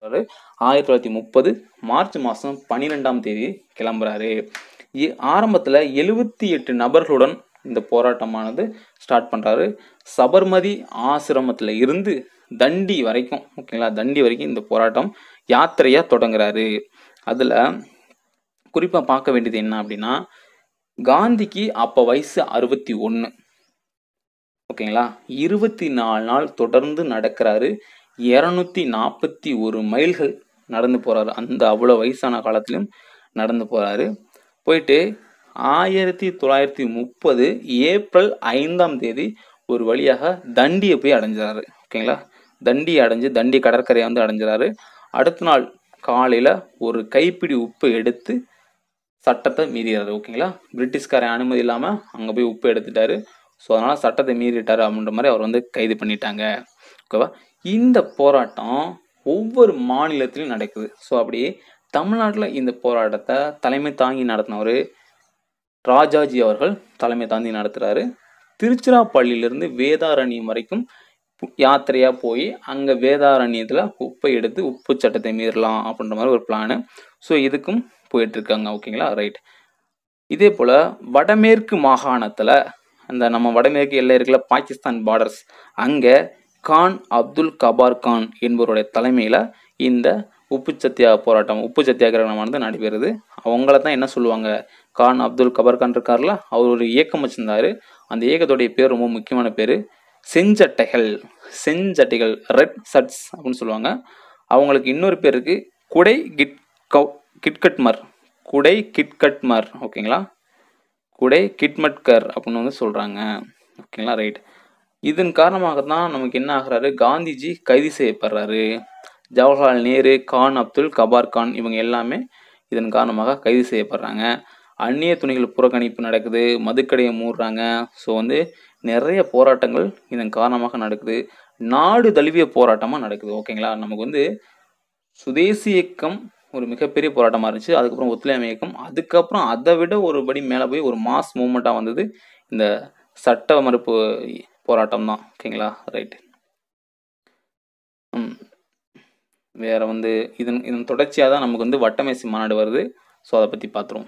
ஆயிரத்தி தொள்ளாயிரத்தி முப்பது மார்ச் மாதம் பன்னிரெண்டாம் தேதி கிளம்புறாரு இ- ஆரம்பத்துல எழுவத்தி எட்டு நபர்களுடன் இந்த போராட்டமானது ஸ்டார்ட் பண்றாரு சபர்மதி ஆசிரமத்துல இருந்து தண்டி வரைக்கும் ஓகேங்களா தண்டி வரைக்கும் இந்த போராட்டம் யாத்திரையா தொடங்குறாரு அதுல குறிப்பா பார்க்க வேண்டியது என்ன அப்படின்னா காந்திக்கு அப்ப வயசு அறுபத்தி ஒன்று ஓகேங்களா இருபத்தி நாலு நாள் தொடர்ந்து நடக்கிறாரு இரநூத்தி நாற்பத்தி ஒரு மைல்கள் நடந்து போறாரு அந்த அவ்வளோ வயசான காலத்திலும் நடந்து போறாரு போயிட்டு ஆயிரத்தி தொள்ளாயிரத்தி முப்பது ஏப்ரல் ஐந்தாம் தேதி ஒரு வழியாக தண்டியை போய் அடைஞ்சாரு ஓகேங்களா தண்டி அடைஞ்சு தண்டி கடற்கரையை வந்து அடைஞ்சிறாரு அடுத்த நாள் காலையில் ஒரு கைப்பிடி உப்பு எடுத்து சட்டத்தை மீறிறாரு ஓகேங்களா பிரிட்டிஷ்காரன் அனுமதி இல்லாமல் அங்கே போய் உப்பு எடுத்துட்டாரு ஸோ அதனால் சட்டத்தை மீறிட்டாரு அப்படின்ற மாதிரி அவர் வந்து கைது பண்ணிட்டாங்க ஓகேவா இந்த போராட்டம் ஒவ்வொரு மாநிலத்திலும் நடக்குது ஸோ அப்படி தமிழ்நாட்டில் இந்த போராட்டத்தை தலைமை தாங்கி நடத்தினவர் ராஜாஜி அவர்கள் தலைமை தாங்கி நடத்துகிறாரு திருச்சிராப்பள்ளியிலிருந்து வேதாரண்யம் வரைக்கும் பு- யாத்திரையா போய் அங்கே வேதாரண்யத்தில் உப்பை எடுத்து உப்பு சட்டத்தை மீறலாம் அப்படின்ற மாதிரி ஒரு பிளானு ஸோ இதுக்கும் போயிட்டு இருக்காங்க ஓகேங்களா ரைட் இதே போல் வடமேற்கு மாகாணத்தில் அந்த நம்ம வடமேற்கு எல்லை இருக்குல்ல பாகிஸ்தான் பார்டர்ஸ் அங்கே கான் அப்துல் கபார் கான் என்பவருடைய தலைமையில் இந்த உப்பு சத்தியா போராட்டம் உப்பு சத்தியாகிரகமானது நடைபெறுது அவங்கள தான் என்ன சொல்லுவாங்க கான் அப்துல் கபார் கான் இருக்கார்ல அவர் ஒரு இயக்கம் வச்சிருந்தாரு அந்த இயக்கத்துடைய பேர் ரொம்ப முக்கியமான பேர் செஞ்சட்டைகள் செஞ்சட்டைகள் ரெட் சட்ஸ் அப்படின்னு சொல்லுவாங்க அவங்களுக்கு இன்னொரு பேர் இருக்கு குடை கிட் கவ் கிட்கட்மர் குடை கிட்கட்மர் ஓகேங்களா குடை கிட்மட்கர் அப்படின்னு வந்து சொல்கிறாங்க ஓகேங்களா ரைட் இதன் காரணமாக தான் நமக்கு என்ன ஆகுறாரு காந்திஜி கைது செய்யப்படுறாரு ஜவஹர்லால் நேரு கான் அப்துல் கபார் கான் இவங்க எல்லாமே இதன் காரணமாக கைது செய்யப்படுறாங்க அந்நிய துணிகள் புறக்கணிப்பு நடக்குது மதுக்கடையை மூடுறாங்க ஸோ வந்து நிறைய போராட்டங்கள் இதன் காரணமாக நடக்குது நாடு தழுவிய போராட்டமாக நடக்குது ஓகேங்களா நமக்கு வந்து சுதேசி இயக்கம் ஒரு மிகப்பெரிய போராட்டமாக இருந்துச்சு அதுக்கப்புறம் ஒத்துழையாமை இயக்கம் அதுக்கப்புறம் அதை விட ஒரு படி மேலே போய் ஒரு மாஸ் மூமெண்ட்டாக வந்தது இந்த சட்ட மறுப்பு போராட்டம் தான் ஓகேங்களா ரைட் ம் வேற வந்து இதன் இதன் தொடர்ச்சியாக தான் நமக்கு வந்து வட்டமேசி மாநாடு வருது ஸோ அதை பற்றி பார்த்துருவோம்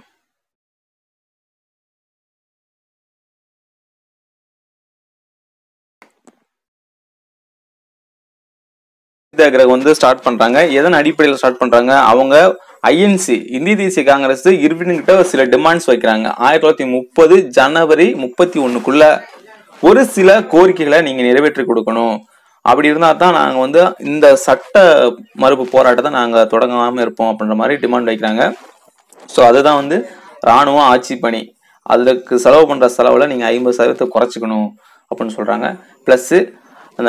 சத்தியாகிரகம் வந்து ஸ்டார்ட் பண்றாங்க எதன் அடிப்படையில் ஸ்டார்ட் பண்றாங்க அவங்க ஐஎன்சி இந்திய தேசிய காங்கிரஸ் இருவின் கிட்ட சில டிமாண்ட்ஸ் வைக்கிறாங்க ஆயிரத்தி தொள்ளாயிரத்தி முப்பது ஜனவரி முப்பத்தி ஒண்ணுக்குள்ள ஒரு சில கோரிக்கைகளை நீங்க நிறைவேற்றி கொடுக்கணும் அப்படி இருந்தா தான் நாங்க வந்து இந்த சட்ட மறுப்பு போராட்டத்தை நாங்க தொடங்காம இருப்போம் அப்படின்ற மாதிரி டிமாண்ட் வைக்கிறாங்க ஸோ அதுதான் வந்து ராணுவ ஆட்சி பணி அதுக்கு செலவு பண்ற செலவுல நீங்க ஐம்பது சதவீதத்தை குறைச்சிக்கணும் அப்படின்னு சொல்றாங்க ப்ளஸ் அந்த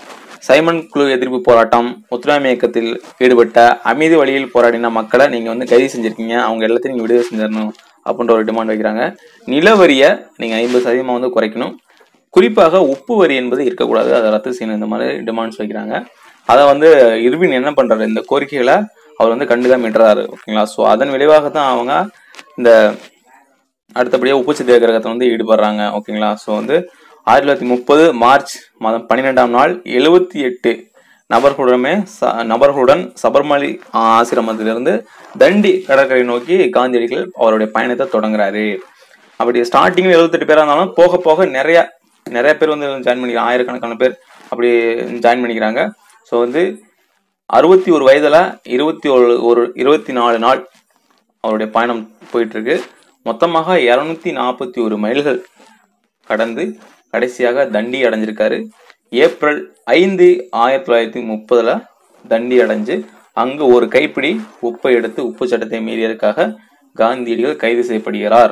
சைமன் குழு எதிர்ப்பு போராட்டம் ஒத்துழையாமை இயக்கத்தில் ஈடுபட்ட அமைதி வழியில் போராடின மக்களை நீங்க வந்து கைது செஞ்சிருக்கீங்க அவங்க எல்லாத்தையும் நீங்க விடுதலை செஞ்சிடணும் அப்படின்ற ஒரு டிமாண்ட் வைக்கிறாங்க நிலவரியை நீங்க ஐம்பது சதவீதமா வந்து குறைக்கணும் குறிப்பாக உப்பு வரி என்பது இருக்கக்கூடாது அதை ரத்து செய்யணும் இந்த மாதிரி டிமாண்ட்ஸ் வைக்கிறாங்க அதை வந்து இருவின் என்ன பண்றாரு இந்த கோரிக்கைகளை அவர் வந்து கண்டுக்காம விட்டுறாரு ஓகேங்களா ஸோ அதன் விளைவாக தான் அவங்க இந்த அடுத்தபடியாக உப்பு சத்தியாகிரகத்தை வந்து ஈடுபடுறாங்க ஓகேங்களா ஸோ வந்து ஆயிரத்தி தொள்ளாயிரத்தி முப்பது மார்ச் மாதம் பன்னிரெண்டாம் நாள் எழுபத்தி எட்டு நபர்களுடனே ச- நபர்களுடன் சபர்மலி ஆசிரமத்திலிருந்து தண்டி கடற்கரை நோக்கி காந்தியடிகள் அவருடைய பயணத்தை தொடங்குறாரு அப்படி ஸ்டார்டிங்கில் எழுபத்தெட்டு பேராக இருந்தாலும் போக போக நிறைய நிறைய பேர் வந்து ஜாயின் பண்ணிக்கிறாங்க ஆயிரக்கணக்கான பேர் அப்படி ஜாயின் பண்ணிக்கிறாங்க ஸோ வந்து அறுபத்தி ஒரு வயதில் இருபத்தி ஒரு ஒரு இருபத்தி நாலு நாள் அவருடைய பயணம் போயிட்டு இருக்கு மொத்தமாக இரநூத்தி நாற்பத்தி ஒரு மைல்கள் கடந்து கடைசியாக தண்டி அடைஞ்சிருக்காரு ஏப்ரல் ஐந்து ஆயிரத்தி தொள்ளாயிரத்தி முப்பதுல தண்டி அடைஞ்சு அங்கு ஒரு கைப்பிடி உப்பை எடுத்து உப்பு சட்டத்தை மீறியதற்காக காந்தியடிகள் கைது செய்யப்படுகிறார்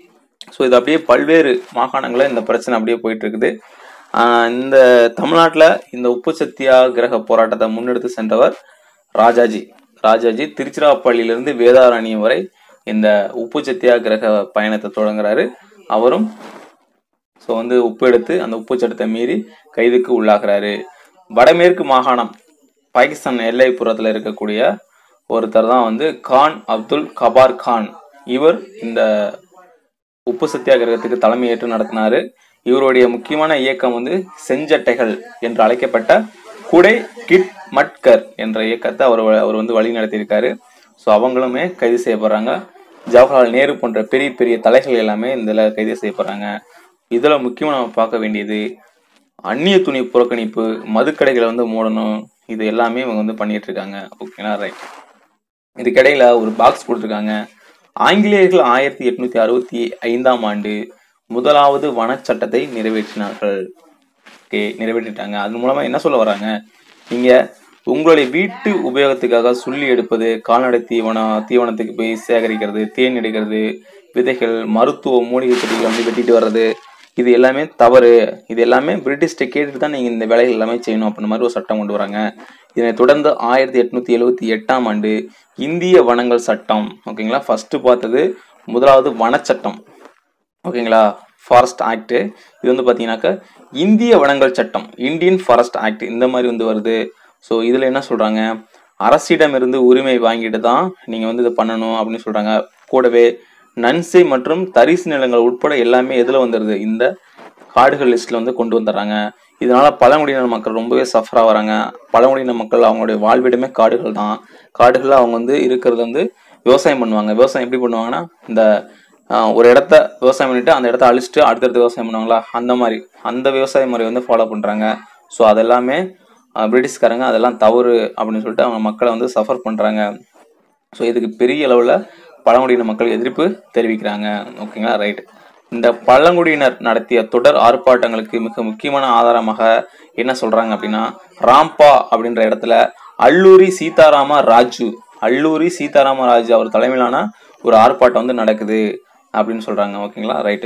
ஸோ இது அப்படியே பல்வேறு மாகாணங்களில் இந்த பிரச்சனை அப்படியே போயிட்டு இருக்குது ஆஹ் இந்த தமிழ்நாட்டில் இந்த உப்பு சத்தியாகிரக போராட்டத்தை முன்னெடுத்து சென்றவர் ராஜாஜி ராஜாஜி திருச்சிராப்பள்ளியிலிருந்து வேதாரண்யம் வரை இந்த உப்பு சத்தியாகிரக பயணத்தை தொடங்குறாரு அவரும் ஸோ வந்து உப்பு எடுத்து அந்த உப்பு சட்டத்தை மீறி கைதுக்கு உள்ளாகிறாரு வடமேற்கு மாகாணம் பாகிஸ்தான் எல்லைப்புறத்தில் இருக்கக்கூடிய ஒருத்தர் தான் வந்து கான் அப்துல் கபார் கான் இவர் இந்த உப்பு சத்தியாகிரகத்துக்கு தலைமையேற்று நடத்தினாரு இவருடைய முக்கியமான இயக்கம் வந்து செஞ்சட்டைகள் என்று அழைக்கப்பட்ட குடை கிட் மட்கர் என்ற இயக்கத்தை அவர் வ- அவர் வந்து வழி நடத்தியிருக்காரு ஸோ அவங்களுமே கைது செய்யப்படுறாங்க ஜவஹர்லால் நேரு போன்ற பெரிய பெரிய தலைகள் எல்லாமே இதில் கைது செய்யப்படுறாங்க இதில் முக்கியமாக நம்ம பார்க்க வேண்டியது அந்நிய துணி புறக்கணிப்பு மதுக்கடைகளை வந்து மூடணும் இது எல்லாமே இவங்க வந்து பண்ணிட்டு இருக்காங்க ஓகேங்களா ரைட் இதுக்கிடையில ஒரு பாக்ஸ் கொடுத்துருக்காங்க ஆங்கிலேயர்கள் ஆயிரத்தி எட்நூத்தி அறுபத்தி ஐந்தாம் ஆண்டு முதலாவது வனச்சட்டத்தை நிறைவேற்றினார்கள் ஓகே நிறைவேற்றிட்டாங்க அது மூலமா என்ன சொல்ல வராங்க நீங்க உங்களுடைய வீட்டு உபயோகத்துக்காக சுள்ளி எடுப்பது கால்நடை தீவனம் தீவனத்துக்கு போய் சேகரிக்கிறது தேன் எடுக்கிறது விதைகள் மருத்துவ மூலிகை செடிகளை வந்து வெட்டிட்டு வர்றது இது எல்லாமே தவறு இது எல்லாமே பிரிட்டிஷ்ட கேட்டுட்டு தான் நீங்க இந்த வேலைகள் எல்லாமே செய்யணும் அப்படின்ற மாதிரி ஒரு சட்டம் கொண்டு வராங்க இதனை தொடர்ந்து ஆயிரத்தி எட்நூத்தி எழுவத்தி எட்டாம் ஆண்டு இந்திய வனங்கள் சட்டம் ஓகேங்களா ஃபர்ஸ்ட் பார்த்தது முதலாவது வனச்சட்டம் ஓகேங்களா ஃபாரஸ்ட் ஆக்ட் இது வந்து பார்த்தீங்கன்னாக்கா இந்திய வனங்கள் சட்டம் இந்தியன் ஃபாரஸ்ட் ஆக்ட் இந்த மாதிரி வந்து வருது ஸோ இதில் என்ன சொல்கிறாங்க அரசிடமிருந்து உரிமை வாங்கிட்டு தான் நீங்கள் வந்து இதை பண்ணணும் அப்படின்னு சொல்கிறாங்க கூடவே நன்சை மற்றும் தரிசு நிலங்கள் உட்பட எல்லாமே எதில் வந்துடுது இந்த காடுகள் லிஸ்ட்டில் வந்து கொண்டு வந்துடுறாங்க இதனால பழங்குடியின மக்கள் ரொம்பவே சஃபராக வராங்க பழங்குடியின மக்கள் அவங்களுடைய வாழ்விடமே காடுகள் தான் காடுகளில் அவங்க வந்து இருக்கிறது வந்து விவசாயம் பண்ணுவாங்க விவசாயம் எப்படி பண்ணுவாங்கன்னா இந்த ஆஹ், ஒரு இடத்த விவசாயம் பண்ணிட்டு அந்த இடத்த அழிச்சிட்டு அடுத்தடுத்து விவசாயம் பண்ணுவாங்களா அந்த மாதிரி அந்த விவசாய முறை வந்து ஃபாலோ பண்ணுறாங்க ஸோ அதெல்லாமே ஆஹ், பிரிட்டிஷ்காரங்க அதெல்லாம் தவறு அப்படின்னு சொல்லிட்டு அவங்க மக்களை வந்து சஃபர் பண்ணுறாங்க ஸோ இதுக்கு பெரிய அளவில் பழங்குடியின மக்கள் எதிர்ப்பு தெரிவிக்கிறாங்க ஓகேங்களா ரைட் இந்த பழங்குடியினர் நடத்திய தொடர் ஆர்ப்பாட்டங்களுக்கு மிக முக்கியமான ஆதாரமாக என்ன சொல்றாங்க அப்படின்னா ராம்பா அப்படின்ற இடத்துல அல்லூரி சீதாராம ராஜு அல்லூரி சீதாராம ராஜு அவர் தலைமையிலான ஒரு ஆர்ப்பாட்டம் வந்து நடக்குது அப்படின்னு சொல்றாங்க ஓகேங்களா ரைட்டு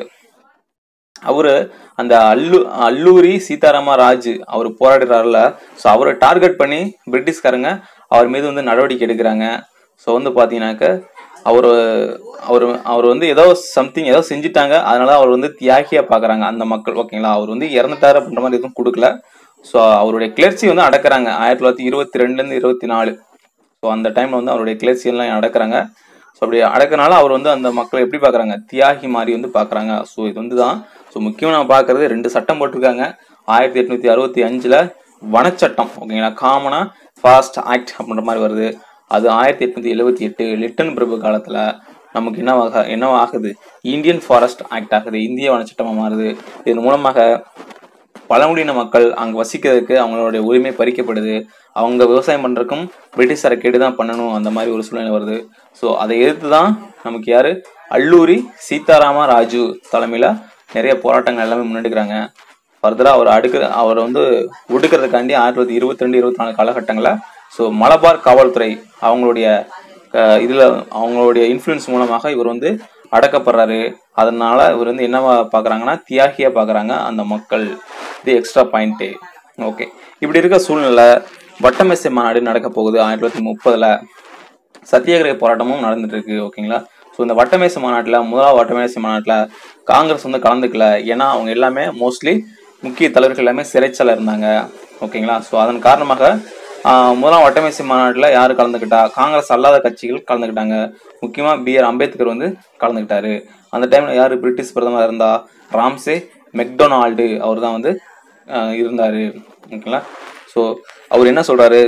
அவரு அந்த அல்லு அல்லூரி சீதாராம ராஜு அவர் போராடுறாருல ஸோ அவரை டார்கெட் பண்ணி பிரிட்டிஷ்காரங்க அவர் மீது வந்து நடவடிக்கை எடுக்கிறாங்க ஸோ வந்து பார்த்தீங்கன்னாக்க அவர் அவர் அவர் வந்து ஏதோ சம்திங் ஏதோ செஞ்சுட்டாங்க அதனால அவர் வந்து தியாகியா பார்க்குறாங்க அந்த மக்கள் ஓகேங்களா அவர் வந்து இறந்துட்டாரு அப்படின்ற மாதிரி எதுவும் கொடுக்கல ஸோ அவருடைய கிளர்ச்சி வந்து அடக்குறாங்க ஆயிரத்தி தொள்ளாயிரத்தி இருபத்தி ரெண்டுலேருந்து இருபத்தி நாலு ஸோ அந்த டைம்ல வந்து அவருடைய கிளர்ச்சி எல்லாம் அடக்குறாங்க ஸோ அப்படி அடக்கனால அவர் வந்து அந்த மக்களை எப்படி பார்க்குறாங்க தியாகி மாதிரி வந்து பார்க்குறாங்க ஸோ இது வந்து தான் ஸோ முக்கியம் நான் பார்க்கறது ரெண்டு சட்டம் போட்டிருக்காங்க ஆயிரத்தி எட்நூத்தி அறுபத்தி அஞ்சுல வனச்சட்டம் ஓகேங்களா காமனா ஃபாஸ்ட் ஆக்ட் அப்படின்ற மாதிரி வருது அது ஆயிரத்தி எட்நூத்தி எழுபத்தி எட்டு லிட்டன் பிரபு காலத்துல நமக்கு என்னவாக என்னவாகுது இந்தியன் ஃபாரஸ்ட் ஆக்ட் ஆகுது இந்திய வனச்சட்டமா மாறுது இதன் மூலமாக பழங்குடியின மக்கள் அங்க வசிக்கிறதுக்கு அவங்களுடைய உரிமை பறிக்கப்படுது அவங்க விவசாயம் பண்றதுக்கும் பிரிட்டிஷாரை கேட்டு தான் பண்ணணும் அந்த மாதிரி ஒரு சூழ்நிலை வருது ஸோ அதை எதிர்த்து தான் நமக்கு யாரு அல்லூரி சீதாராம ராஜு தலைமையில நிறைய போராட்டங்கள் எல்லாமே முன்னெடுக்கிறாங்க ஃபர்தரா அவர் அடுக்க அவர் வந்து ஒடுக்கிறதுக்காண்டி ஆயிரத்தி தொள்ளாயிரத்தி இருபத்தி ரெண்டு இருபத்தி நாலு காலகட்டங்களில் ஸோ மலபார் காவல்துறை அவங்களுடைய அஹ், இதுல அவங்களுடைய இன்ஃப்ளூயன்ஸ் மூலமாக இவர் வந்து அடக்கப்படுறாரு அதனால இவர் வந்து என்னவா பார்க்கறாங்கன்னா தியாகியா பார்க்கறாங்க அந்த மக்கள் இது எக்ஸ்ட்ரா பாயிண்ட்டு ஓகே இப்படி இருக்க சூழ்நிலை வட்டமேசை மாநாடு நடக்க போகுது ஆயிரத்தி தொள்ளாயிரத்தி முப்பதுல சத்தியாகிரக போராட்டமும் நடந்துட்டு இருக்கு ஓகேங்களா ஸோ இந்த வட்டமேசை மாநாட்டில் முதலாவது வட்டமேசை மாநாட்டில் காங்கிரஸ் வந்து கலந்துக்கல ஏன்னா அவங்க எல்லாமே மோஸ்ட்லி முக்கிய தலைவர்கள் எல்லாமே சிறைச்சால இருந்தாங்க ஓகேங்களா ஸோ அதன் காரணமாக ஆஹ், முதலாம் வட்டமேசை மாநாட்டில் யார் கலந்துக்கிட்டா காங்கிரஸ் அல்லாத கட்சிகள் கலந்துக்கிட்டாங்க முக்கியமாக பி ஆர் அம்பேத்கர் வந்து கலந்துக்கிட்டாரு அந்த டைமில் யார் பிரிட்டிஷ் பிரதமர் இருந்தா ராம்சே மெக்டொனால்டு அவர் தான் வந்து ஆஹ், இருந்தாரு ஓகேங்களா ஸோ அவர் என்ன சொல்றாரு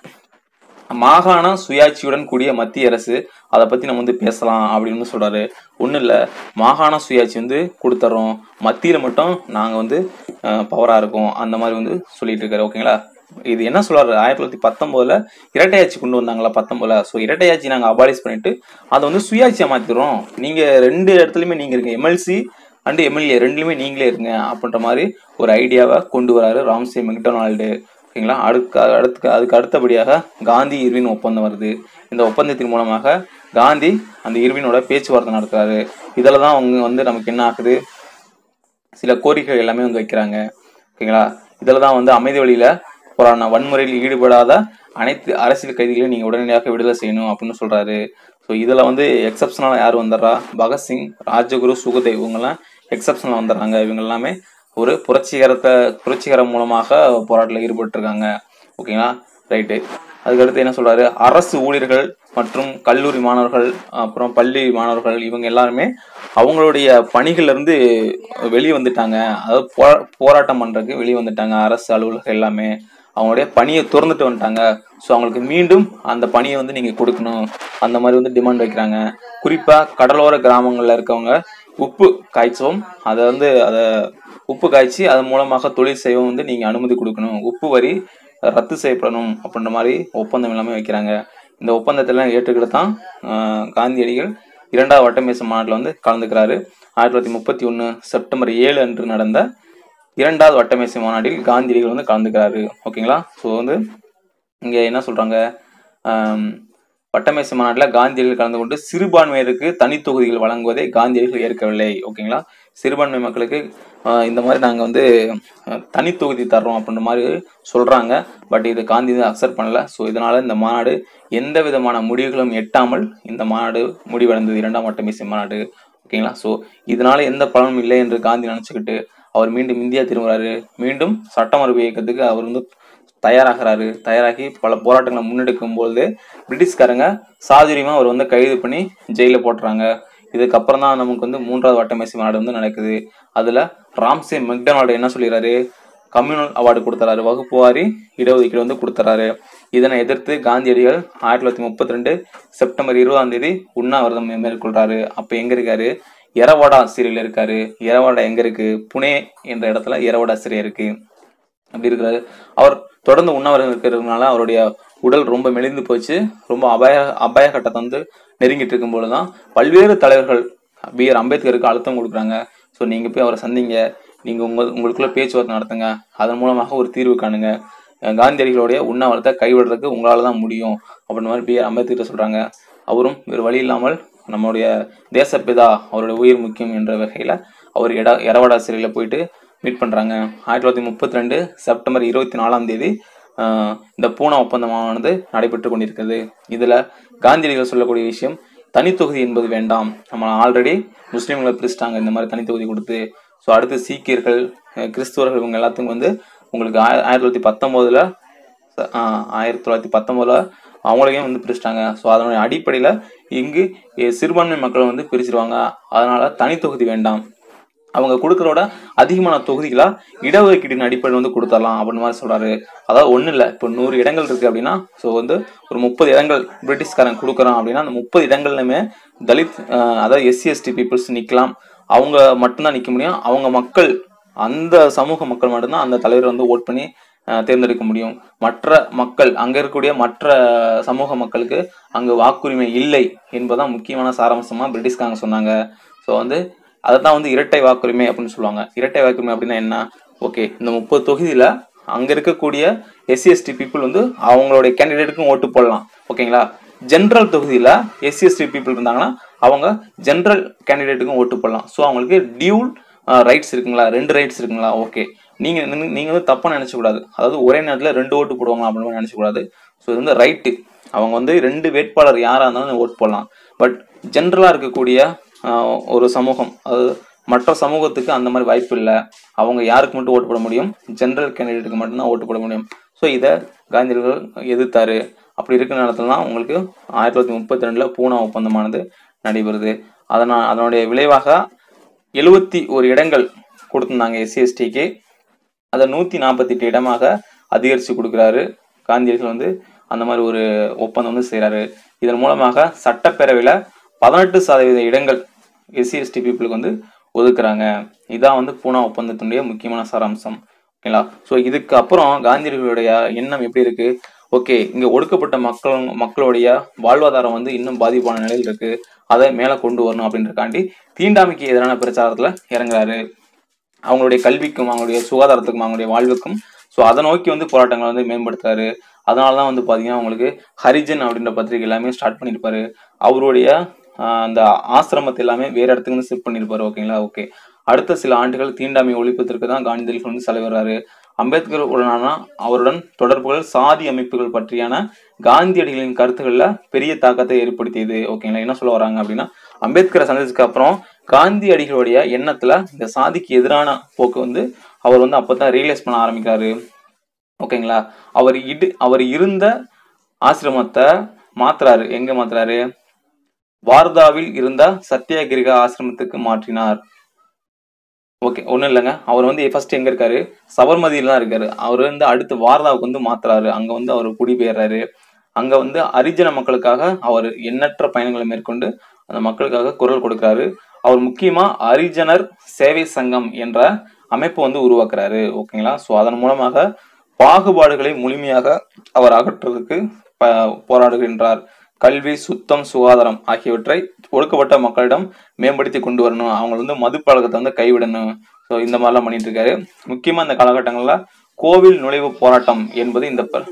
மாகாண சுயாட்சியுடன் கூடிய மத்திய அரசு அதை பத்தி நம்ம வந்து பேசலாம் அப்படின்னு சொல்றாரு ஒன்றும் இல்லை மாகாண சுயாட்சி வந்து கொடுத்துட்றோம் மத்தியில மட்டும் நாங்க வந்து பவரா இருக்கோம் அந்த மாதிரி வந்து சொல்லிட்டு இருக்காரு ஓகேங்களா இது என்ன சொல்றாரு ஆயிரத்தி தொள்ளாயிரத்தி பத்தொன்பதுல இரட்டையாட்சி கொண்டு வந்தாங்களா பத்தொன்பதுல ஸோ இரட்டையாட்சி நாங்க அபாலிஷ் பண்ணிட்டு அதை வந்து சுயாட்சியா மாத்திடுறோம் நீங்க ரெண்டு இடத்துலயுமே நீங்க இருங்க எம்எல்சி அண்ட் எம்எல்ஏ ரெண்டுலையுமே நீங்களே இருங்க அப்படின்ற மாதிரி ஒரு ஐடியாவை கொண்டு வராரு ராம்சே மெக்டொனால்டு ஓகேங்களா அடுக்கு அடுத்து அதுக்கு அடுத்தபடியாக காந்தி இர்வின் ஒப்பந்தம் வருது இந்த ஒப்பந்தத்தின் மூலமாக காந்தி அந்த இர்வினோட பேச்சுவார்த்தை நடத்துறாரு இதில் தான் அவங்க வந்து நமக்கு என்ன ஆகுது சில கோரிக்கை எல்லாமே வந்து வைக்கிறாங்க ஓகேங்களா இதில் தான் வந்து அமைதி வழியில போராடின வன்முறையில் ஈடுபடாத அனைத்து அரசியல் கைதிகளையும் நீங்கள் உடனடியாக விடுதலை செய்யணும் அப்படின்னு சொல்றாரு ஸோ இதில் வந்து எக்ஸப்ஷனலாக யார் வந்துடுறா பகத்சிங் ராஜகுரு சுகதேவ் இவங்கெல்லாம் எக்ஸப்ஷனில் வந்துடுறாங்க இவங்க எல்லாமே ஒரு புரட்சிகரத்தை புரட்சிகரம் மூலமாக போராட்டத்தில் ஈடுபட்டிருக்காங்க ஓகேங்களா ரைட்டு அதுக்கடுத்து என்ன சொல்றாரு அரசு ஊழியர்கள் மற்றும் கல்லூரி மாணவர்கள் அப்புறம் பள்ளி மாணவர்கள் இவங்க எல்லாருமே அவங்களுடைய பணிகள்ல இருந்து வெளியே வந்துட்டாங்க அதாவது போரா- போராட்டம் பண்றதுக்கு வெளியே வந்துட்டாங்க அரசு அலுவலர்கள் எல்லாமே அவங்களுடைய பணியை திறந்துட்டு வந்துட்டாங்க ஸோ அவங்களுக்கு மீண்டும் அந்த பணியை வந்து நீங்கள் கொடுக்கணும் அந்த மாதிரி வந்து டிமாண்ட் வைக்கிறாங்க குறிப்பாக கடலோர கிராமங்களில் இருக்கவங்க உப்பு காய்ச்சவும் அதை வந்து அதை உப்பு காய்ச்சி அதன் மூலமாக தொழில் செய்யவும் வந்து நீங்கள் அனுமதி கொடுக்கணும் உப்பு வரி ரத்து செய்யப்படணும் அப்படின்ற மாதிரி ஒப்பந்தம் எல்லாமே வைக்கிறாங்க இந்த ஒப்பந்தத்தெல்லாம் ஏற்றுக்கிட்டு தான் ஆஹ், காந்தியடிகள் இரண்டாவது வட்டமேச மாநாட்டில் வந்து கலந்துக்கிறாரு ஆயிரத்தி தொள்ளாயிரத்தி முப்பத்தி ஒன்று செப்டம்பர் ஏழு அன்று நடந்த இரண்டாவது வட்டமேசை மாநாட்டில் காந்தியடிகள் வந்து கலந்துக்கிறாரு ஓகேங்களா ஸோ வந்து இங்கே என்ன சொல்கிறாங்க வட்டமேசை மாநாட்டில் காந்தியடிகள் கலந்து கொண்டு சிறுபான்மையருக்கு தனி தொகுதிகள் வழங்குவதை காந்தியடிகள் ஏற்கவில்லை ஓகேங்களா சிறுபான்மை மக்களுக்கு ஆஹ் இந்த மாதிரி நாங்கள் வந்து அஹ், தனி தொகுதி தர்றோம் அப்படின்ற மாதிரி சொல்கிறாங்க பட் இது காந்தி அக்செப்ட் பண்ணல ஸோ இதனால் இந்த மாநாடு எந்த விதமான முடிவுகளும் எட்டாமல் இந்த மாநாடு முடிவடைந்தது இரண்டாம் வட்டமேசை மாநாடு ஓகேங்களா ஸோ இதனால எந்த பலனும் இல்லை என்று காந்தி நினச்சிக்கிட்டு அவர் மீண்டும் இந்தியா திரும்புறாரு மீண்டும் சட்டமறுப்பு இயக்கத்துக்கு அவர் வந்து தயாராகிறாரு தயாராகி பல போராட்டங்களை முன்னெடுக்கும் பொழுது பிரிட்டிஷ்காரங்க சாதுரியமாக அவர் வந்து கைது பண்ணி ஜெயிலில் போட்டுறாங்க இதுக்கப்புறம் தான் நமக்கு வந்து மூன்றாவது வட்டமேசை மாநாடு வந்து நடக்குது அதில் ராம்சே மெக்டனால்டு என்ன சொல்லிடுறாரு கம்யூனல் அவார்டு கொடுத்துறாரு வகுப்பு வாரி இடஒதுக்கீடு வந்து கொடுத்துறாரு இதனை எதிர்த்து காந்தியடிகள் ஆயிரத்தி தொள்ளாயிரத்தி முப்பத்தி ரெண்டு செப்டம்பர் இருபதாம் தேதி உண்ணாவிரதம் மேற்கொள்றாரு அப்போ எங்க இருக்காரு எரவாடா சிறையில் இருக்காரு எரவாடா எங்க இருக்கு புனே என்ற இடத்துல எரவாடா சிறை இருக்கு அப்படி இருக்கிறாரு அவர் தொடர்ந்து உண்ணாவிரதம் இருக்கிறதுனால அவருடைய உடல் ரொம்ப மெலிந்து போச்சு ரொம்ப அபாய அபாய கட்டத்தை வந்து நெருங்கிட்டு இருக்கும்போது தான் பல்வேறு தலைவர்கள் பி ஆர் அம்பேத்கருக்கு அழுத்தம் கொடுக்குறாங்க ஸோ நீங்கள் போய் அவரை சந்திங்க நீங்கள் உங்கள் உங்களுக்குள்ள பேச்சுவார்த்தை நடத்துங்க அதன் மூலமாக ஒரு தீர்வு காணுங்க அஹ் காந்தியடிகளுடைய உண்ணாவிரத்தை கைவிடுறதுக்கு உங்களால் தான் முடியும் அப்படின்ற மாதிரி பி ஆர் அம்பேத்கர் சொல்கிறாங்க அவரும் வேறு வழி இல்லாமல் நம்மளுடைய தேசப்பிதா அவருடைய உயிர் முக்கியம் என்ற வகையில் அவர் எட எரவாடா சிறையில் போயிட்டு மீட் பண்ணுறாங்க ஆயிரத்தி தொள்ளாயிரத்தி முப்பத்தி ரெண்டு செப்டம்பர் இருபத்தி நாலாம் தேதி ஆஹ், இந்த பூனா ஒப்பந்தமானது நடைபெற்று கொண்டிருக்கிறது இதில் காந்தியடிகள் சொல்லக்கூடிய விஷயம் தனித்தொகுதி என்பது வேண்டாம் நம்ம ஆல்ரெடி முஸ்லீம்களை பிரிச்சிட்டாங்க இந்த மாதிரி தனித்தொகுதி கொடுத்து ஸோ அடுத்து சீக்கியர்கள் அஹ், கிறிஸ்துவர்கள் இவங்க எல்லாத்துக்கும் வந்து உங்களுக்கு ஆய ஆயிரத்தி தொள்ளாயிரத்தி பத்தொம்போதில் ஆயிரத்தி தொள்ளாயிரத்தி பத்தொம்போதில் அவங்களையும் வந்து பிரிச்சிட்டாங்க ஸோ அதனுடைய அடிப்படையில் இங்கு எ- சிறுபான்மை மக்களை வந்து பிரிச்சிருவாங்க அதனால தனித்தொகுதி வேண்டாம் அவங்க கொடுக்கறோட அதிகமான தொகுதிகளா இடஒதுக்கீட்டின் அடிப்படையில் வந்து கொடுத்துடலாம் அப்படின்னு மாதிரி சொல்றாரு அதாவது ஒன்றும் இல்லை இப்போ நூறு இடங்கள் இருக்கு அப்படின்னா ஸோ வந்து ஒரு முப்பது இடங்கள் பிரிட்டிஷ்காரன் கொடுக்குறான் அப்படின்னா அந்த முப்பது இடங்கள்லையுமே தலித் அஹ், அதாவது எஸ்சி எஸ்டி பீப்புள்ஸ் நிற்கலாம் அவங்க மட்டும்தான் நிற்க முடியும் அவங்க மக்கள் அந்த சமூக மக்கள் மட்டும்தான் அந்த தலைவரை வந்து ஓட் பண்ணி அஹ், தேர்ந்தெடுக்க முடியும் மற்ற மக்கள் அங்க இருக்கக்கூடிய மற்ற சமூக மக்களுக்கு அங்கு வாக்குரிமை இல்லை என்பதுதான் முக்கியமான சாராம்சமா பிரிட்டிஷ்காரங்க சொன்னாங்க ஸோ வந்து அதை தான் வந்து இரட்டை வாக்குரிமை அப்படின்னு சொல்லுவாங்க இரட்டை வாக்குரிமை அப்படின்னா என்ன ஓகே இந்த முப்பது தொகுதியில அங்க இருக்கக்கூடிய எஸ்சி எஸ்டி பீப்புள் வந்து அவங்களுடைய கேண்டிடேட்டுக்கும் ஓட்டு போடலாம் ஓகேங்களா ஜென்ரல் தொகுதியில எஸ்சி எஸ்டி பீப்புள் இருந்தாங்கன்னா அவங்க ஜென்ரல் கேண்டிடேட்டுக்கும் ஓட்டு போடலாம் ஸோ அவங்களுக்கு டியூல் ரைட்ஸ் இருக்குங்களா ரெண்டு ரைட்ஸ் இருக்குங்களா ஓகே நீங்க நீங்க- நீங்க வந்து தப்பா நினைச்சக்கூடாது அதாவது ஒரே நேரத்தில் ரெண்டு ஓட்டு போடுவாங்க அப்படின்னு மாதிரி நினைச்சக்கூடாது ஸோ இது வந்து ரைட்டு அவங்க வந்து ரெண்டு வேட்பாளர் யாரா இருந்தாலும் ஓட்டு போடலாம் பட் ஜென்ரலா இருக்கக்கூடிய ஆஹ், ஒரு சமூகம் அதாவது மற்ற சமூகத்துக்கு அந்த மாதிரி வாய்ப்பு இல்லை அவங்க யாருக்கு மட்டும் ஓட்டு போட முடியும் ஜென்ரல் கேண்டிடேட்டுக்கு மட்டும்தான் ஓட்டு போட முடியும் ஸோ இதை காந்தியடிகள் எதிர்த்தாரு அப்படி இருக்கிற நேரத்துல தான் உங்களுக்கு ஆயிரத்தி தொள்ளாயிரத்தி முப்பத்தி ரெண்டுல பூனா ஒப்பந்தமானது நடைபெறுது அதனால் அதனுடைய விளைவாக எழுபத்தி ஒரு இடங்கள் கொடுத்திருந்தாங்க எஸ்சி எஸ்டிக்கு அதை நூற்றி நாற்பத்தெட்டு இடமாக அதிகரித்து கொடுக்குறாரு காந்தியடிகள் வந்து அந்த மாதிரி ஒரு ஒப்பந்தம் வந்து செய்கிறாரு இதன் மூலமாக சட்டப்பேரவையில் பதினெட்டு சதவீத இடங்கள் எஸ்சி எஸ்டி பீப்புளுக்கு வந்து ஒதுக்குறாங்க இதான் வந்து பூனா ஒப்பந்தத்தினுடைய முக்கியமான சாராம்சம் ஓகேங்களா ஸோ இதுக்கு அப்புறம் காந்தியடிகளுடைய எண்ணம் எப்படி இருக்கு ஓகே இங்க ஒடுக்கப்பட்ட மக்கள் மக்களுடைய வாழ்வாதாரம் வந்து இன்னும் பாதிப்பான நிலையில் இருக்கு அதை மேலே கொண்டு வரணும் அப்படின்றக்காண்டி தீண்டாமைக்கு எதிரான பிரச்சாரத்துல இறங்குறாரு அவங்களுடைய கல்விக்கும் அவங்களுடைய சுகாதாரத்துக்கும் அவங்களுடைய வாழ்வுக்கும் ஸோ அதை நோக்கி வந்து போராட்டங்களை வந்து மேம்படுத்துறாரு அதனால தான் வந்து பார்த்தீங்கன்னா உங்களுக்கு ஹரிஜன் அப்படின்ற பத்திரிகை எல்லாமே ஸ்டார்ட் பண்ணியிருப்பாரு அவருடைய ஆஹ், அந்த ஆசிரமத்தை எல்லாமே வேற இடத்துக்கு வந்து ஷிஃப்ட் பண்ணியிருப்பாரு ஓகேங்களா ஓகே அடுத்த சில ஆண்டுகள் தீண்டாமை ஒழிப்பதற்கு தான் காந்தியடிகள் வந்து செலவிடுறாரு அம்பேத்கர் உடனான அவருடன் தொடர்புகள் சாதி அமைப்புகள் பற்றியான காந்தியடிகளின் கருத்துக்கள்ல பெரிய தாக்கத்தை ஏற்படுத்தியது ஓகேங்களா என்ன சொல்ல வராங்க அப்படின்னா அம்பேத்கரை சந்திச்சதுக்கு அப்புறம் காந்தியடிகளுடைய எண்ணத்துல இந்த சாதிக்கு எதிரான போக்கு வந்து அவர் வந்து அப்பதான் ரியலைஸ் பண்ண ஆரம்பிக்கிறாரு ஓகேங்களா அவர் இடு அவர் இருந்த ஆசிரமத்தை மாத்துறாரு எங்க மாத்துறாரு வார்தாவில் இருந்த சத்தியாகிரிகா ஆசிரமத்துக்கு மாற்றினார் ஓகே ஒன்றும் இல்லைங்க அவர் வந்து ஃபர்ஸ்ட் எங்க இருக்காரு சபர்மதியில தான் இருக்காரு அவர் வந்து அடுத்து வாரதாவுக்கு வந்து மாத்துறாரு அங்க வந்து அவர் குடிபெயர்றாரு அங்க வந்து அரிஜன மக்களுக்காக அவர் எண்ணற்ற பயணங்களை மேற்கொண்டு அந்த மக்களுக்காக குரல் கொடுக்கிறாரு அவர் முக்கியமா அரிஜனர் சேவை சங்கம் என்ற அமைப்பு வந்து உருவாக்குறாரு ஓகேங்களா ஸோ அதன் மூலமாக பாகுபாடுகளை முழுமையாக அவர் அகற்றுவதற்கு ப- போராடுகின்றார் கல்வி சுத்தம் சுகாதாரம் ஆகியவற்றை ஒடுக்கப்பட்ட மக்களிடம் மேம்படுத்தி கொண்டு வரணும் அவங்க வந்து மது பழக்கத்தை வந்து கைவிடணும் ஸோ இந்த மாதிரிலாம் பண்ணிட்டு இருக்காரு முக்கியமா இந்த காலகட்டங்கள்ல கோவில் நுழைவு போராட்டம் என்பது இந்த ப-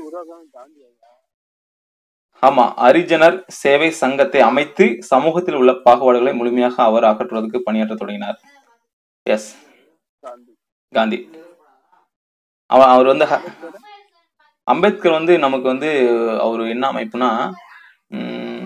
ஆமா அரிஜனர் சேவை சங்கத்தை அமைத்து சமூகத்தில் உள்ள பாகுபாடுகளை முழுமையாக அவர் அகற்றுவதற்கு பணியாற்ற தொடங்கினார் எஸ் காந்தி அவ அவர் வந்து ஹ- அம்பேத்கர் வந்து நமக்கு வந்து அவர் என்ன அமைப்புனா உம்,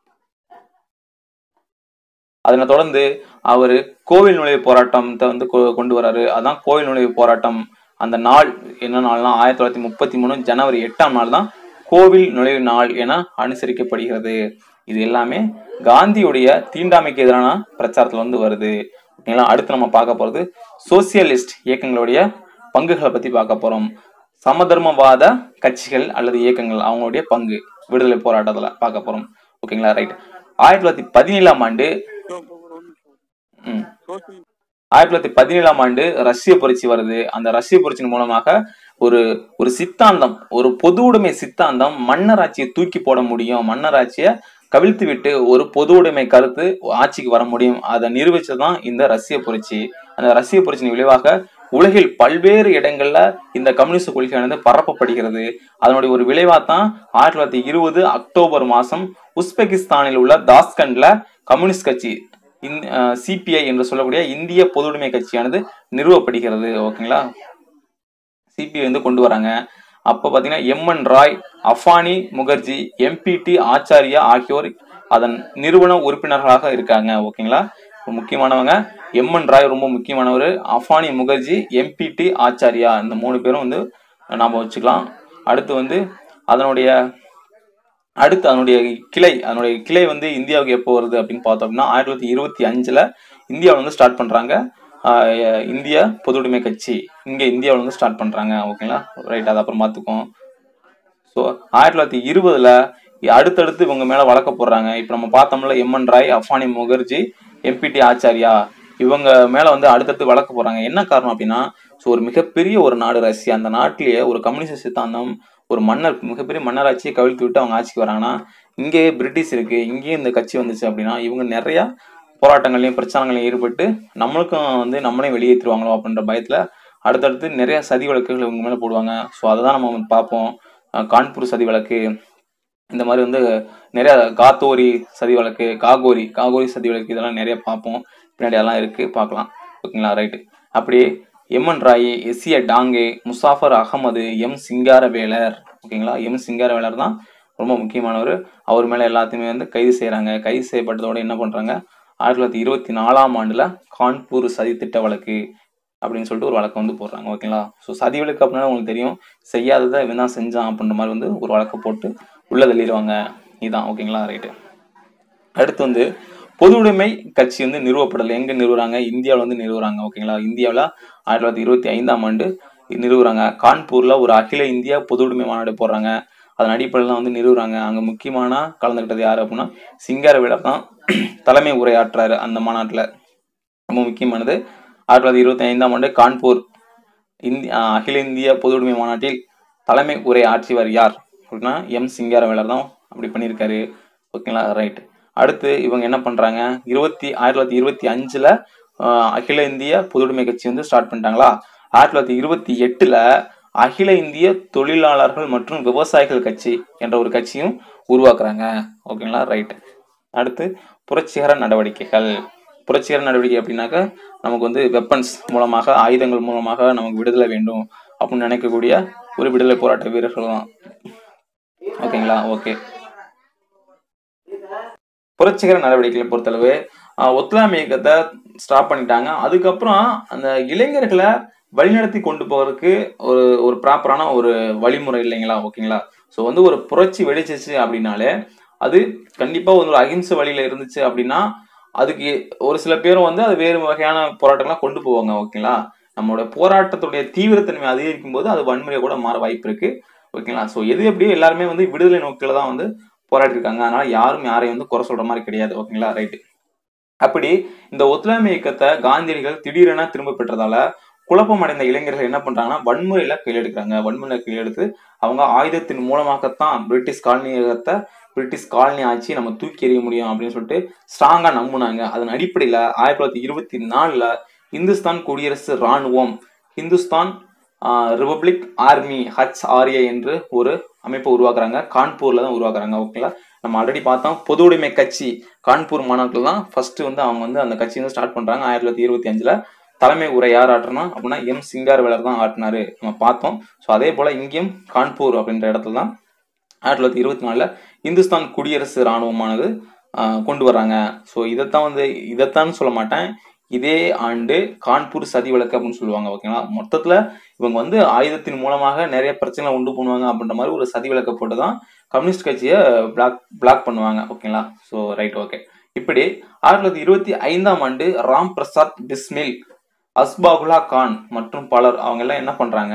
அதனை தொடர்ந்து அவர் கோவில் நுழைவு போராட்டத்தை வந்து கொ- கொண்டு வராரு அதான் கோவில் நுழைவு போராட்டம் அந்த நாள் என்ன நாள்னா ஆயிரத்தி தொள்ளாயிரத்தி முப்பத்தி மூணு ஜனவரி எட்டாம் நாள் தான் கோவில் நுழைவு நாள் என அனுசரிக்கப்படுகிறது இது எல்லாமே காந்தியுடைய தீண்டாமைக்கு எதிரான பிரச்சாரத்துல வந்து வருது ஓகேங்களா அடுத்து நம்ம பார்க்க போறது சோசியலிஸ்ட் இயக்கங்களுடைய பங்குகளை பத்தி பார்க்க போறோம் சமதர்மவாத கட்சிகள் அல்லது இயக்கங்கள் அவங்களுடைய பங்கு விடுதலை போராட்டத்துல பார்க்க போறோம் ஓகேங்களா ரைட் ஆயிரத்தி தொள்ளாயிரத்தி பதினேழாம் ஆண்டு ம் ஆயிரத்தி தொள்ளாயிரத்தி பதினேழாம் ஆண்டு ரஷ்ய புரட்சி வருது அந்த ரஷ்ய புரட்சியின் மூலமாக ஒரு ஒரு சித்தாந்தம் ஒரு பொது உடைமை சித்தாந்தம் மன்னராட்சியை தூக்கி போட முடியும் மன்னராட்சியை கவிழ்த்து விட்டு ஒரு பொது உடைமை கருத்து ஆட்சிக்கு வர முடியும் அதை நிரூபிச்சதுதான் இந்த ரஷ்ய புரட்சி அந்த ரஷ்ய புரட்சியின் விளைவாக உலகில் பல்வேறு இடங்கள்ல இந்த கம்யூனிஸ்ட் கொள்கையானது பரப்பப்படுகிறது அதனுடைய ஒரு விளைவா தான் ஆயிரத்தி தொள்ளாயிரத்தி இருபது அக்டோபர் மாசம் உஸ்பெகிஸ்தானில் உள்ள தாஸ்கண்ட்ல கம்யூனிஸ்ட் கட்சி சிபிஐ என்று சொல்லக்கூடிய இந்திய பொதுவுடைமை கட்சியானது நிறுவப்படுகிறது ஓகேங்களா சிபிஐ வந்து கொண்டு வராங்க அப்போ பார்த்தீங்கன்னா எம்என் ராய் அஃபானி முகர்ஜி எம்பிடி ஆச்சாரியா ஆகியோர் அதன் நிறுவன உறுப்பினர்களாக இருக்காங்க ஓகேங்களா ரொம்ப முக்கியமானவங்க எம்என் ராய் ரொம்ப முக்கியமானவர் அஃபானி முகர்ஜி எம்பிடி ஆச்சாரியா இந்த மூணு பேரும் வந்து நாம வச்சுக்கலாம் அடுத்து வந்து அதனுடைய அடுத்து அதனுடைய கிளை அதனுடைய கிளை வந்து இந்தியாவுக்கு எப்போ வருது அப்படின்னு பார்த்தோம் அப்படின்னா ஆயிரத்தி தொள்ளாயிரத்தி இருபத்தி அஞ்சுல இந்தியாவில் வந்து ஸ்டார்ட் பண்றாங்க ஆஹ் இந்திய பொதுவுடைமை கட்சி இங்க இந்தியாவில் வந்து ஸ்டார்ட் பண்றாங்க ஓகேங்களா ரைட் அது அப்புறம் பார்த்துக்குவோம் ஸோ ஆயிரத்தி தொள்ளாயிரத்தி இருபதுல அடுத்தடுத்து இவங்க மேல வழக்க போடுறாங்க இப்போ நம்ம பார்த்தோம்ல எம்என் ராய் அஃபானி முகர்ஜி எம்பிடி ஆச்சாரியா இவங்க மேல வந்து அடுத்தடுத்து வழக்கு போறாங்க என்ன காரணம் அப்படின்னா ஸோ ஒரு மிகப்பெரிய ஒரு நாடு ரஷ்யா அந்த நாட்டிலேயே ஒரு கம்யூனிஸ்ட் சித்தாந்தம் ஒரு மன்னர் மிகப்பெரிய மன்னராட்சியை கவிழ்த்து விட்டு அவங்க ஆட்சிக்கு வராங்கன்னா இங்கே பிரிட்டிஷ் இருக்கு இங்கேயும் இந்த கட்சி வந்துச்சு அப்படின்னா இவங்க நிறைய போராட்டங்களையும் பிரச்சாரங்களையும் ஈடுபட்டு நம்மளுக்கும் வந்து நம்மளையும் வெளியேற்றுவாங்களோ அப்படின்ற பயத்துல அடுத்தடுத்து நிறைய சதி வழக்குகள் இவங்க மேல போடுவாங்க ஸோ அதை தான் நம்ம வந்து பார்ப்போம் அஹ் கான்பூர் சதி வழக்கு இந்த மாதிரி வந்து நிறைய காத்தோரி சதி வழக்கு காகோரி காகோரி சதி வழக்கு இதெல்லாம் நிறைய பார்ப்போம் பின்னாடி அதெல்லாம் இருக்கு பார்க்கலாம் ஓகேங்களா ரைட்டு அப்படியே M N Roy S A Dange Muzaffar Ahmad M Singaravelar ஓகேங்களா எம் சிங்காரவேலர் தான் ரொம்ப முக்கியமானவர் அவர் மேல எல்லாத்தையுமே வந்து கைது செய்றாங்க கைது செய்யப்பட்டதோட என்ன பண்றாங்க ஆயிரத்தி தொள்ளாயிரத்தி இருபத்தி நாலாம் ஆண்டுல கான்பூர் சதி திட்ட வழக்கு அப்படின்னு சொல்லிட்டு ஒரு வழக்கு வந்து போடுறாங்க ஓகேங்களா ஸோ சதி வழக்கு அப்படின்னா உங்களுக்கு தெரியும் செய்யாததை இவன் தான் செஞ்சான் அப்படின்ற மாதிரி வந்து ஒரு வழக்கு போட்டு உள்ள தள்ளிடுவாங்க இதுதான் ஓகேங்களா ரைட்டு அடுத்து வந்து பொது உடைமை கட்சி வந்து நிறுவப்படலை எங்க நிறுவுறாங்க இந்தியாவில் வந்து நிறுவுறாங்க ஓகேங்களா இந்தியாவில் ஆயிரத்தி தொள்ளாயிரத்தி இருபத்தி ஐந்தாம் ஆண்டு நிறுவுறாங்க கான்பூர்ல ஒரு அகில இந்தியா பொது உடைமை மாநாடு போடுறாங்க அதன் அடிப்படையில் வந்து நிறுவுறாங்க அங்க முக்கியமான கலந்துக்கிட்டது யாரு அப்படின்னா சிங்காரவேலர் தான் தலைமை உரையாற்றுறாரு அந்த மாநாட்டில் ரொம்ப முக்கியமானது ஆயிரத்தி தொள்ளாயிரத்தி இருபத்தி ஐந்தாம் ஆண்டு கான்பூர் இந்திய அகில இந்திய பொது உடைமை மாநாட்டில் தலைமை உரை ஆற்றியவர் யார் அப்படின்னா எம் சிங்காரவேலர் தான் அப்படி பண்ணியிருக்காரு ஓகேங்களா ரைட் அடுத்து இவங்க என்ன பண்றாங்க இருபத்தி ஆயிரத்தி தொள்ளாயிரத்தி இருபத்தி அஞ்சுல ஆஹ், அகில இந்திய பொதுவுடைமை கட்சி வந்து ஸ்டார்ட் பண்ணிட்டாங்களா ஆயிரத்தி தொள்ளாயிரத்தி இருபத்தி எட்டுல அகில இந்திய தொழிலாளர்கள் மற்றும் விவசாயிகள் கட்சி என்ற ஒரு கட்சியும் உருவாக்குறாங்க ஓகேங்களா ரைட் அடுத்து புரட்சிகர நடவடிக்கைகள் புரட்சிகர நடவடிக்கை அப்படின்னாக்க நமக்கு வந்து வெப்பன்ஸ் மூலமாக ஆயுதங்கள் மூலமாக நமக்கு விடுதலை வேண்டும் அப்படின்னு நினைக்கக்கூடிய ஒரு விடுதலை போராட்ட வீரர்கள் தான் ஓகேங்களா ஓகே புரட்சிகர நடவடிக்கைகளை பொறுத்தளவு ஆஹ், ஒத்துழையாமை இயக்கத்தை ஸ்டாப் பண்ணிட்டாங்க அதுக்கப்புறம் அந்த இளைஞர்களை வழிநடத்தி கொண்டு போறதுக்கு ஒரு ஒரு ப்ராப்பரான ஒரு வழிமுறை இல்லைங்களா ஓகேங்களா ஸோ வந்து ஒரு புரட்சி வெடிச்சிச்சு அப்படின்னாலே அது கண்டிப்பா ஒரு அகிம்சை வழியில இருந்துச்சு அப்படின்னா அதுக்கு ஒரு சில பேரும் வந்து அது வேறு வகையான போராட்டங்கள்லாம் கொண்டு போவாங்க ஓகேங்களா நம்மளோட போராட்டத்துடைய தீவிரத்தன்மை அதிகரிக்கும் போது அது வன்முறையை கூட மாற வாய்ப்பு இருக்கு ஓகேங்களா ஸோ எது எப்படியோ எல்லாருமே வந்து விடுதலை நோக்கில தான் வந்து போராடி இருக்காங்க அதனால யாரும் யாரையும் வந்து குறை சொல்ற மாதிரி கிடையாது ஓகேங்களா ரைட்டு அப்படி இந்த ஒத்துழைமை இயக்கத்தை காந்தியடிகள் திடீரென திரும்ப பெற்றதால குழப்பம் அடைந்த இளைஞர்கள் என்ன பண்றாங்கன்னா வன்முறையில கையெடுக்கிறாங்க வன்முறையில கையெடுத்து அவங்க ஆயுதத்தின் மூலமாகத்தான் பிரிட்டிஷ் காலனியகத்தை பிரிட்டிஷ் காலனி ஆட்சி நம்ம தூக்கி எறிய முடியும் அப்படின்னு சொல்லிட்டு ஸ்ட்ராங்கா நம்புனாங்க அதன் அடிப்படையில ஆயிரத்தி தொள்ளாயிரத்தி இருபத்தி நாலுல இந்துஸ்தான் குடியரசு ராணுவம் இந்துஸ்தான் ரிபப்ளிக் ஆர்மி ஹச்ஆர்ஏ என்று ஒரு அமைப்பை உருவாக்குறாங்க கான்பூர்ல தான் உருவாக்குறாங்க ஓகேங்களா நம்ம ஆல்ரெடி பார்த்தோம் பொது உடைமை கட்சி கான்பூர் மாநாட்டில் தான் ஃபர்ஸ்ட் வந்து அவங்க வந்து அந்த கட்சி வந்து ஸ்டார்ட் பண்றாங்க ஆயிரத்தி தொள்ளாயிரத்தி இருபத்தி அஞ்சுல தலைமை உரை யார் ஆற்றணும் அப்படின்னா எம் சிங்காரவேலர் தான் ஆட்டினாரு நம்ம பார்த்தோம் ஸோ அதே போல இங்கேயும் கான்பூர் அப்படின்ற இடத்துல தான் ஆயிரத்தி தொள்ளாயிரத்தி இருபத்தி நாலுல இந்துஸ்தான் குடியரசு இராணுவமானது ஆஹ், கொண்டு வர்றாங்க ஸோ இதைத்தான் வந்து இதைத்தான் சொல்ல மாட்டேன் இதே ஆண்டு கான்பூர் சதி வழக்கு அப்படின்னு சொல்லுவாங்க ஓகேங்களா மொத்தத்துல இவங்க வந்து ஆயுதத்தின் மூலமாக நிறைய பிரச்சனைகளை உண்டு பண்ணுவாங்க அப்படின்ற மாதிரி ஒரு சதி விளக்க போட்டு தான் கம்யூனிஸ்ட் கட்சியை பிளாக் பிளாக் பண்ணுவாங்க ஓகேங்களா ஸோ ரைட் ஓகே இப்படி ஆயிரத்தி தொள்ளாயிரத்தி இருபத்தி ஐந்தாம் ஆண்டு ராம் பிரசாத் பிஸ்மில் அஸ்பாகுல்லா கான் மற்றும் பலர் அவங்க எல்லாம் என்ன பண்றாங்க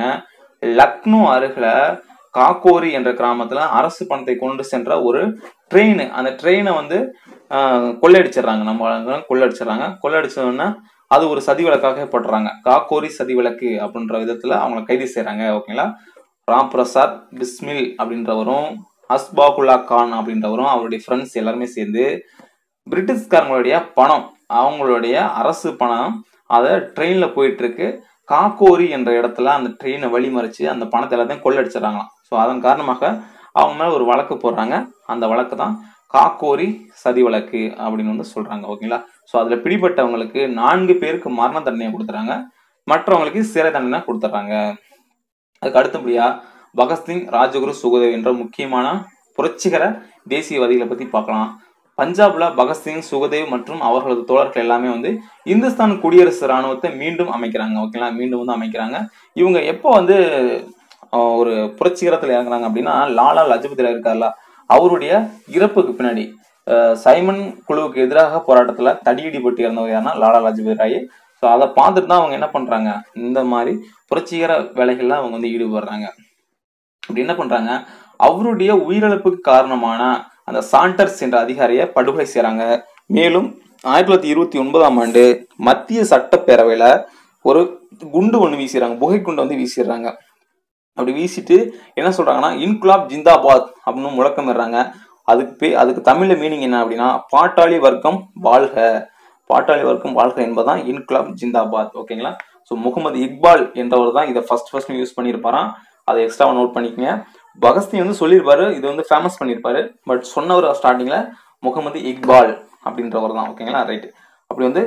லக்னோ அருகில காக்கோரி என்ற கிராமத்துல அரசு பணத்தை கொண்டு சென்ற ஒரு ட்ரெயின் அந்த ட்ரெயினை வந்து ஆஹ், கொள்ளையடிச்சிடுறாங்க நம்ம ஆளுங்க கொள்ளையடிச்சிடுறாங்க கொள்ளையடிச்சோன்னா அது ஒரு சதி விளக்காக போட்டுறாங்க காக்கோரி சதி விளக்கு அப்படின்ற விதத்துல அவங்கள கைது செய்றாங்க ஓகேங்களா ராம் பிரசாத் பிஸ்மில் அப்படின்றவரும் அஸ்பாகுல்லா கான் அப்படின்றவரும் அவருடைய ஃப்ரெண்ட்ஸ் எல்லாருமே சேர்ந்து பிரிட்டிஷ்காரங்களுடைய பணம் அவங்களுடைய அரசு பணம் அதை ட்ரெயின்ல போயிட்டு இருக்கு காக்கோரி என்ற இடத்துல அந்த ட்ரெயினை வழிமறிச்சு அந்த பணத்தை எல்லாத்தையும் கொள்ளடிச்சிடறாங்களாம் ஸோ அதன் காரணமாக அவங்க மேல ஒரு வழக்கு போடுறாங்க அந்த வழக்கு தான் காக்கோரி சதி வழக்கு அப்படின்னு வந்து சொல்றாங்க ஓகேங்களா ஸோ அதுல பிடிபட்டவங்களுக்கு நான்கு பேருக்கு மரண தண்டனை கொடுத்துறாங்க மற்றவங்களுக்கு சிறை தண்டனை கொடுத்துட்றாங்க அதுக்கு அடுத்தபடியா பகத்சிங் ராஜகுரு சுகதேவ் என்ற முக்கியமான புரட்சிகர தேசியவாதிகளை பத்தி பார்க்கலாம் பஞ்சாப்ல பகத்சிங் சுகதேவ் மற்றும் அவர்களது தோழர்கள் எல்லாமே வந்து இந்துஸ்தான் குடியரசு ராணுவத்தை மீண்டும் அமைக்கிறாங்க ஓகேங்களா மீண்டும் வந்து அமைக்கிறாங்க இவங்க எப்போ வந்து அஹ், ஒரு புரட்சிகரத்தில் இறங்குறாங்க அப்படின்னா லாலா லஜபதி ராய் இருக்கார்ல அவருடைய இறப்புக்கு பின்னாடி அஹ், சைமன் குழுவுக்கு எதிராக போராட்டத்துல தடியடிப்பட்டு இறந்தவர் யாருன்னா லாலா லஜபதி ராய் ஸோ அதை பார்த்துட்டு தான் அவங்க என்ன பண்றாங்க இந்த மாதிரி புரட்சிகர வேலைகள்ல அவங்க வந்து ஈடுபடுறாங்க அப்படி என்ன பண்றாங்க அவருடைய உயிரிழப்புக்கு காரணமான அந்த சாண்டர்ஸ் என்ற அதிகாரியை படுகொலை செய்றாங்க மேலும் ஆயிரத்தி தொள்ளாயிரத்தி இருபத்தி ஒன்பதாம் ஆண்டு மத்திய சட்டப்பேரவையில ஒரு குண்டு ஒன்று வீசிடுறாங்க புகை குண்டு வந்து வீசிடுறாங்க அப்படி வீசிட்டு என்ன சொல்றாங்கன்னா இன்குலாப் ஜிந்தாபாத் அப்படின்னு முழக்கமிடுறாங்க அதுக்கு பே அதுக்கு தமிழ்ல மீனிங் என்ன அப்படின்னா பாட்டாளி வர்க்கம் வாழ்க பாட்டாளி வர்க்கம் வாழ்க என்பதுதான் இன்குலாப் ஜிந்தாபாத் ஓகேங்களா ஸோ முகமது இக்பால் என்றவர் தான் இதை ஃபர்ஸ்ட் ஃபர்ஸ்ட் யூஸ் பண்ணியிருப்பாராம் அதை எக்ஸ்ட்ரா நோட் பண்ணிக்கங்க பகத்சிங் வந்து சொல்லியிருப்பாரு இது வந்து ஃபேமஸ் பண்ணியிருப்பாரு பட் சொன்னவர் ஸ்டார்டிங்ல முகமது இக்பால் அப்படின்றவர் தான் ஓகேங்களா ரைட் அப்படி வந்து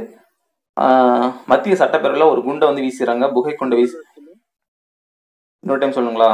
ஆஹ், மத்திய சட்டப்பேரவையில் ஒரு குண்டை வந்து வீசுறாங்க புகை குண்டை வீசி இன்னொரு டைம் சொல்லுங்களா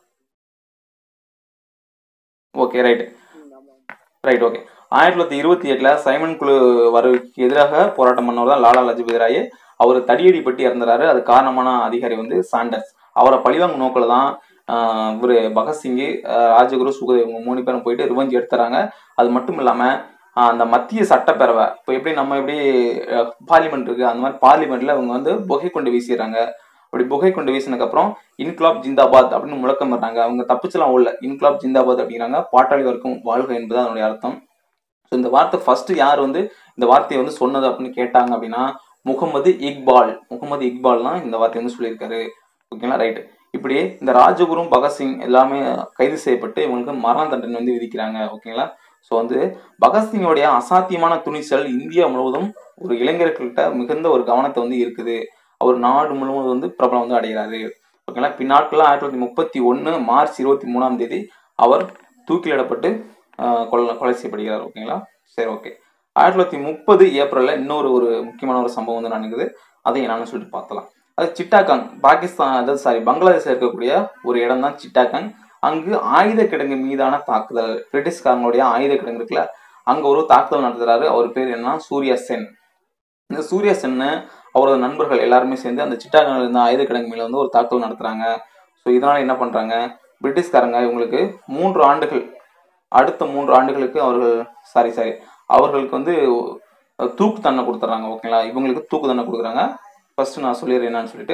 ஓகே ரைட் ரைட் ஓகே ஆயிரத்தி தொள்ளாயிரத்தி இருபத்தி எட்டுல சைமன் குழு வருகைக்கு எதிராக போராட்டம் பண்ணவர் தான் லாலா லஜபதி ராய் அவர் தடியடி பட்டு இறந்துறாரு அது காரணமான அதிகாரி வந்து சாண்டர்ஸ் அவரை பழிவாங்க நோக்கில் தான் ஆஹ், இவரு பகத்சிங் ஆஹ், ராஜகுரு சுகதேவ் இவங்க மூணு பேரும் போயிட்டு ரிவஞ்ச் எடுத்துறாங்க அது மட்டும் இல்லாம ஆஹ், அந்த மத்திய சட்டப்பேரவை இப்போ எப்படி நம்ம எப்படி பார்லிமெண்ட் இருக்கு அந்த மாதிரி பார்லிமெண்ட்ல அவங்க வந்து புகை கொண்டு வீசிடுறாங்க அப்படி புகை கொண்டு வீசினதுக்கு அப்புறம் இன்குலாப் ஜிந்தாபாத் அப்படின்னு முழக்கம் வர்றாங்க அவங்க தப்பிச்சலாம் உள்ள இன்குலாப் ஜிந்தாபாத் அப்படிங்கிறாங்க பாட்டாளி வர்க்கம் வாழ்க என்பது அதனுடைய அர்த்தம் ஸோ இந்த வார்த்தை ஃபர்ஸ்ட் யார் வந்து இந்த வார்த்தையை வந்து சொன்னது அப்படின்னு கேட்டாங்க அப்படின்னா முகமது இக்பால் முகமது இக்பால் தான் இந்த வார்த்தையை வந்து சொல்லியிருக்காரு ஓகேங்களா ரைட் இப்படி இந்த ராஜகுரும் பகத்சிங் எல்லாமே கைது செய்யப்பட்டு இவங்களுக்கு மரண தண்டனை வந்து விதிக்கிறாங்க ஓகேங்களா ஸோ வந்து பகத்சிங்கோடைய அசாத்தியமான துணிச்சல் இந்தியா முழுவதும் ஒரு இளைஞர்கள்ட்ட மிகுந்த ஒரு கவனத்தை வந்து இருக்குது அவர் நாடு முழுவதும் வந்து பிரபலம் வந்து அடைகிறாரு ஓகேங்களா பின்னாட்கள் ஆயிரத்தி தொள்ளாயிரத்தி முப்பத்தி ஒன்று மார்ச் இருபத்தி மூணாம் தேதி அவர் தூக்கிலிடப்பட்டு ஆஹ், கொலை கொலை செய்யப்படுகிறார் ஓகேங்களா சரி ஓகே ஆயிரத்தி தொள்ளாயிரத்தி முப்பது ஏப்ரல்ல இன்னொரு ஒரு முக்கியமான ஒரு சம்பவம் வந்து நடக்குது அதை என்னன்னு சொல்லிட்டு பார்த்தலாம் அது சிட்டாகாங் பாகிஸ்தான் அதாவது சாரி பங்களாதேஷ்ல இருக்கக்கூடிய ஒரு இடம் தான் சிட்டாகாங் அங்கு ஆயுத கிடங்கு மீதான தாக்குதல் பிரிட்டிஷ்காரங்களுடைய ஆயுத கிடங்கு இருக்குல்ல அங்க ஒரு தாக்குதல் நடத்துறாரு அவர் பேர் என்ன சூர்யா சென் இந்த சூர்யா சென்னு அவரது நண்பர்கள் எல்லாருமே சேர்ந்து அந்த சிட்டாகாங்கில் இருந்த ஆயுத கிடங்கு மேல வந்து ஒரு தாக்குதல் நடத்துறாங்க ஸோ இதனால என்ன பண்றாங்க பிரிட்டிஷ்காரங்க இவங்களுக்கு மூன்று ஆண்டுகள் அடுத்த மூன்று ஆண்டுகளுக்கு அவர்கள் சாரி சாரி அவர்களுக்கு வந்து அஹ், தூக்கு தண்டனை கொடுத்துட்றாங்க ஓகேங்களா இவங்களுக்கு தூக்கு தண்டனை கொடுக்குறாங்க ஃபர்ஸ்ட் நான் சொல்லிடுறேன் என்னன்னு சொல்லிட்டு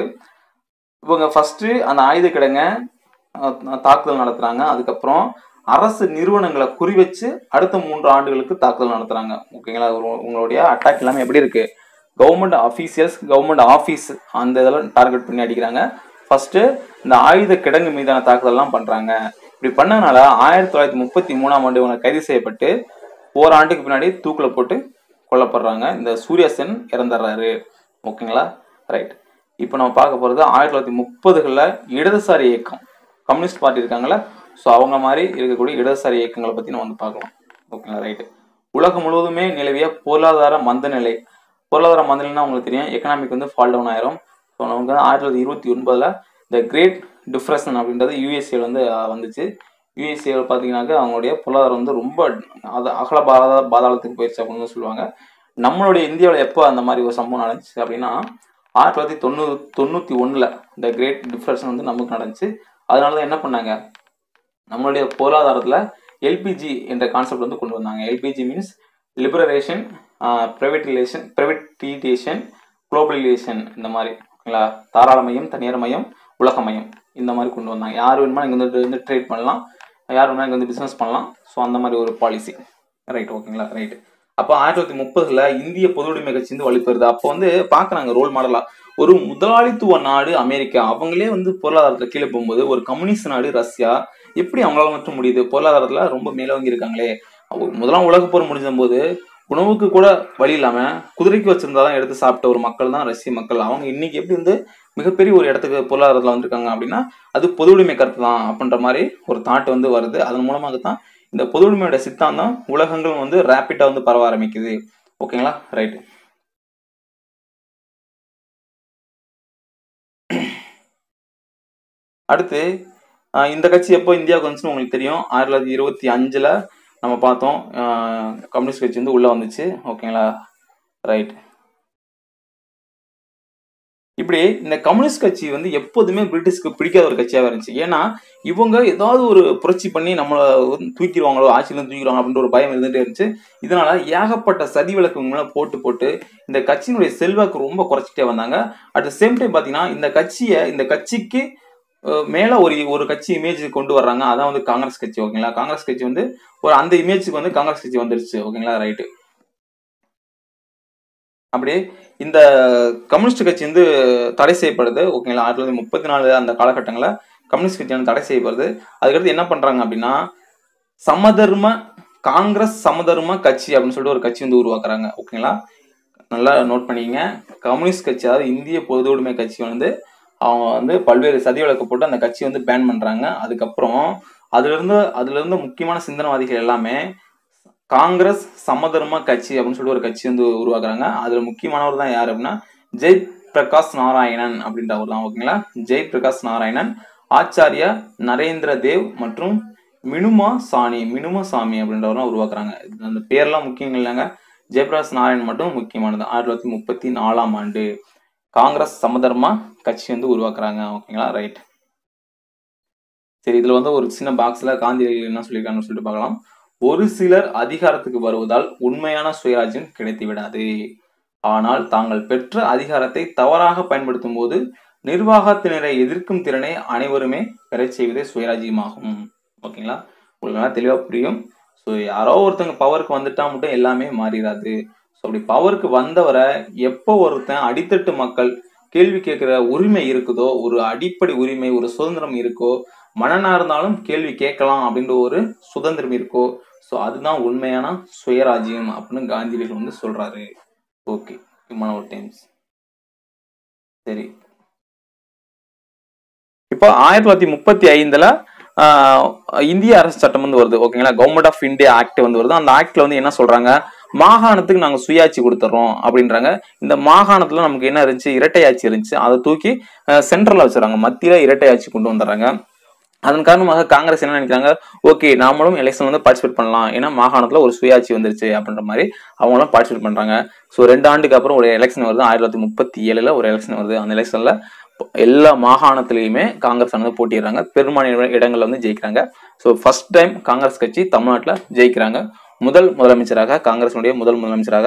இவங்க ஃபர்ஸ்ட் அந்த ஆயுத கிடங்க அஹ், தாக்குதல் நடத்துறாங்க அதுக்கப்புறம் அரசு நிறுவனங்களை குறி வச்சு அடுத்த மூன்று ஆண்டுகளுக்கு தாக்குதல் நடத்துறாங்க ஓகேங்களா ஒரு- உங்களுடைய அட்டாக் எல்லாமே எப்படி இருக்கு கவர்மெண்ட் அஃபீஷியல்ஸ் கவர்மெண்ட் ஆஃபீஸ் அந்த இதெல்லாம் டார்கெட் பண்ணி அடிக்கிறாங்க ஃபர்ஸ்ட் இந்த ஆயுத கிடங்கு மீதான தாக்குதல்லாம் பண்றாங்க இப்படி பண்ணனால ஆயிரத்தி தொள்ளாயிரத்தி முப்பத்தி மூணாம் ஆண்டு இவங்க கைது செய்யப்பட்டு ஓராண்டுக்கு பின்னாடி தூக்கில் போட்டு கொல்லப்படுறாங்க இந்த சூரியசென் இறந்துடுறாரு ஓகேங்களா ரைட் இப்போ நம்ம பார்க்க போகிறது ஆயிரத்தி தொள்ளாயிரத்தி முப்பதுகளில் இடதுசாரி இயக்கம் கம்யூனிஸ்ட் பார்ட்டி இருக்காங்கல்ல ஸோ அவங்க மாதிரி இருக்கக்கூடிய இடதுசாரி இயக்கங்களை பற்றி நம்ம வந்து பார்க்கலாம் ஓகேங்களா ரைட்டு உலகம் முழுவதுமே நிலவிய பொருளாதார மந்த நிலை பொருளாதார மந்த நிலைன்னா உங்களுக்கு தெரியும் எக்கனாமிக் வந்து ஃபால் டவுன் ஆயிரும் ஸோ நமக்கு வந்து ஆயிரத்தி தொள்ளாயிரத்தி இருபத்தி ஒன்பதில் இந்த கிரேட் டிப்ரெஷன் அப்படின்றது யூஎஸ்ஏ வந்து அஹ், வந்துச்சு யூஎஸ்ஏ பார்த்தீங்கன்னாக்க அவங்களுடைய பொருளாதாரம் வந்து ரொம்ப அது அகல பாதாள பாதாளத்துக்கு போயிடுச்சு அப்படின்னு வந்து சொல்லுவாங்க நம்மளுடைய இந்தியாவில் எப்போ அந்த மாதிரி ஒரு சம்பவம் நடந்துச்சு அப்படின்னா ஆயிரத்தி தொள்ளாயிரத்தி தொண்ணூறு தொண்ணூற்றி ஒன்றில் இந்த கிரேட் டிப்ரெஷன் வந்து நமக்கு நடந்துச்சு அதனால தான் என்ன பண்ணாங்க நம்மளுடைய பொருளாதாரத்தில் எல்பிஜி என்ற கான்செப்ட் வந்து கொண்டு வந்தாங்க L P G means liberation privatisation privatisation globalisation இந்த மாதிரி ஓகேங்களா தாராளமயம் தனியார் மயம் உலகமயம் இந்த மாதிரி கொண்டு வந்தாங்க யார் வேணுமா இங்கே வந்து வந்து ட்ரேட் பண்ணலாம் யார் வேணுமா இங்கே வந்து பிஸ்னஸ் பண்ணலாம் ஸோ அந்த மாதிரி ஒரு பாலிசி ரைட் ஓகேங்களா ரைட் அப்போ ஆயிரத்தி தொள்ளாயிரத்தி முப்பதுல இந்திய பொது உடைமை கட்சி வந்து வலுப்பெறுது அப்போ வந்து பார்க்குறாங்க ரோல் மாடலா ஒரு முதலாளித்துவ நாடு அமெரிக்கா அவங்களே வந்து பொருளாதாரத்தில் கீழே போகும்போது ஒரு கம்யூனிஸ்ட் நாடு ரஷ்யா எப்படி அவங்களால மட்டும் முடியுது பொருளாதாரத்துல ரொம்ப மேலோங்கி இருக்காங்களே அவங்க முதலாம் உலகப் போர் முடிஞ்ச போது உணவுக்கு கூட வழி இல்லாம குதிரைக்கு வச்சிருந்தாதான் எடுத்து சாப்பிட்ட ஒரு மக்கள் தான் ரஷ்ய மக்கள் அவங்க இன்னைக்கு எப்படி வந்து மிகப்பெரிய ஒரு இடத்துக்கு பொருளாதாரத்துல வந்திருக்காங்க அப்படின்னா அது பொது உடைமை கருத்து தான் அப்படின்ற மாதிரி ஒரு தாட் வந்து வருது அதன் மூலமாக தான் இந்த பொது உடைமையோட சித்தாந்தம் உலகங்கள் வந்து ரேப்பிட்டா வந்து பரவ ஆரம்பிக்குது ஓகேங்களா ரைட் அடுத்து ஆஹ் இந்த கட்சி எப்போ இந்தியாவுக்கு வந்துச்சுன்னு உங்களுக்கு தெரியும் ஆயிரத்தி தொள்ளாயிரத்தி இருபத்தி அஞ்சுல நம்ம பார்த்தோம் ஆஹ் கம்யூனிஸ்ட் கட்சி வந்து உள்ள வந்துச்சு ஓகேங்களா ரைட் இப்படி இந்த கம்யூனிஸ்ட் கட்சி வந்து எப்போதுமே பிரிட்டிஷ்க்கு பிடிக்காத ஒரு கட்சியாக இருந்துச்சு ஏன்னா இவங்க ஏதாவது ஒரு புரட்சி பண்ணி நம்மளை வந்து தூக்கிடுவாங்களோ ஆட்சியிலேருந்து தூக்கிடுவாங்க அப்படின்ற ஒரு பயம் இருந்துகிட்டே இருந்துச்சு இதனால ஏகப்பட்ட சதி விளக்கு மேலே போட்டு போட்டு இந்த கட்சியினுடைய செல்வாக்கு ரொம்ப குறைச்சிட்டே வந்தாங்க அட் த சேம் டைம் பார்த்தீங்கன்னா இந்த கட்சியை இந்த கட்சிக்கு அஹ், மேல ஒரு ஒரு கட்சி இமேஜ் கொண்டு வர்றாங்க அதான் வந்து காங்கிரஸ் கட்சி ஓகேங்களா காங்கிரஸ் கட்சி வந்து ஒரு அந்த இமேஜுக்கு வந்து காங்கிரஸ் கட்சி வந்துருச்சு ஓகேங்களா ரைட்டு அப்படியே இந்த கம்யூனிஸ்ட் கட்சி வந்து தடை செய்யப்படுது ஓகேங்களா ஆயிரத்தி தொள்ளாயிரத்தி முப்பத்தி நாலு அந்த காலகட்டங்களில் கம்யூனிஸ்ட் கட்சி வந்து தடை செய்யப்படுது அதுக்கடுத்து என்ன பண்றாங்க அப்படின்னா சமதர்ம காங்கிரஸ் சமதர்ம கட்சி அப்படின்னு சொல்லிட்டு ஒரு கட்சி வந்து உருவாக்குறாங்க ஓகேங்களா நல்லா நோட் பண்ணிக்கங்க கம்யூனிஸ்ட் கட்சி அதாவது இந்திய பொது உடைமை கட்சி வந்து அவங்க வந்து பல்வேறு சதி வழக்கு போட்டு அந்த கட்சி வந்து பேன் பண்றாங்க அதுக்கப்புறம் அதுல இருந்து அதுல இருந்து முக்கியமான சிந்தனவாதிகள் எல்லாமே காங்கிரஸ் சமதர்ம கட்சி அப்படின்னு சொல்லிட்டு ஒரு கட்சி வந்து உருவாக்குறாங்க அதுல முக்கியமானவர் தான் யார் அப்படின்னா ஜெய் பிரகாஷ் நாராயணன் அப்படின்றவர் தான் ஓகேங்களா ஜெய் பிரகாஷ் நாராயணன் ஆச்சாரியா நரேந்திர தேவ் மற்றும் மினுமா சாணி மினுமா சாமி அப்படின்றவர் தான் உருவாக்குறாங்க இது அந்த பேர்லாம் முக்கியம் இல்லைங்க ஜெயபிரகாஷ் நாராயணன் மட்டும் முக்கியமானது ஆயிரத்தி தொள்ளாயிரத்தி முப்பத்தி நாலாம் ஆண்டு காங்கிரஸ் சமதர்மா கட்சி வந்து உருவாக்குறாங்க ஓகேங்களா ரைட் சரி இதுல வந்து ஒரு சின்ன பாக்ஸ்ல காந்தியடிகள் என்ன சொல்லியிருக்காங்கன்னு சொல்லிட்டு பார்க்கலாம் ஒரு சிலர் அதிகாரத்துக்கு வருவதால் உண்மையான சுயராஜ்யம் கிடைத்து விடாது ஆனால் தாங்கள் பெற்ற அதிகாரத்தை தவறாக பயன்படுத்தும் போது நிர்வாகத்தினரை எதிர்க்கும் திறனை அனைவருமே பெறச் செய்வதே சுயராஜ்யமாகும் ஓகேங்களா உங்களுக்கு நல்லா தெளிவாக புரியும் ஸோ யாரோ ஒருத்தங்க பவருக்கு வந்துட்டா மட்டும் எல்லாமே மாறிடாது ஸோ அப்படி பவருக்கு வந்தவரை எப்போ ஒருத்தன் அடித்தட்டு மக்கள் கேள்வி கேட்குற உரிமை இருக்குதோ ஒரு அடிப்படை உரிமை ஒரு சுதந்திரம் இருக்கோ மனனா இருந்தாலும் கேள்வி கேட்கலாம் அப்படின்ற ஒரு சுதந்திரம் இருக்கோ ஸோ அதுதான் உண்மையான சுயராஜ்யம் அப்படின்னு காந்தியடிகள் வந்து சொல்றாரு ஓகே இம்மான ஒரு டைம்ஸ் சரி இப்போ ஆயிரத்தி தொள்ளாயிரத்தி முப்பத்தி ஐந்துல ஆஹ், இந்திய அரசு சட்டம் வந்து வருது ஓகேங்களா கவர்மெண்ட் ஆஃப் இந்தியா ஆக்ட் வந்து வருது அந்த ஆக்ட்ல வந்து என்ன சொல்றாங்க மாகாணத்துக்கு நாங்க சுயாட்சி கொடுத்துட்றோம் அப்படின்றாங்க இந்த மாகாணத்துல நமக்கு என்ன இருந்துச்சு இரட்டை ஆட்சி இருந்துச்சு அதை தூக்கி சென்ட்ரல்ல வச்சுறாங்க மத்தியில இரட்டை ஆட்சி கொண்டு வந்துடுறாங்க அதன் காரணமாக காங்கிரஸ் என்ன நினைக்கிறாங்க ஓகே நாமளும் எலெக்ஷன் வந்து பார்ட்டிசிபேட் பண்ணலாம் ஏன்னா மாகாணத்துல ஒரு சுயாட்சி வந்துருச்சு அப்படின்ற மாதிரி அவங்களும் பார்ட்டிசிபேட் பண்றாங்க ஸோ ரெண்டு ஆண்டுக்கு அப்புறம் ஒரு எலெக்ஷன் வருது ஆயிரத்தி தொள்ளாயிரத்தி முப்பத்தி ஏழுல ஒரு எலெக்ஷன் வருது அந்த எலெக்ஷன்ல எல்லா மாகாணத்திலையுமே காங்கிரஸ் வந்து போட்டிடுறாங்க பெரும்பாலான இடங்கள்ல வந்து ஜெயிக்கிறாங்க ஸோ ஃபர்ஸ்ட் டைம் காங்கிரஸ் கட்சி தமிழ்நாட்டில் ஜெயிக்கிறாங்க முதல் முதலமைச்சராக காங்கிரஸினுடைய முதல் முதலமைச்சராக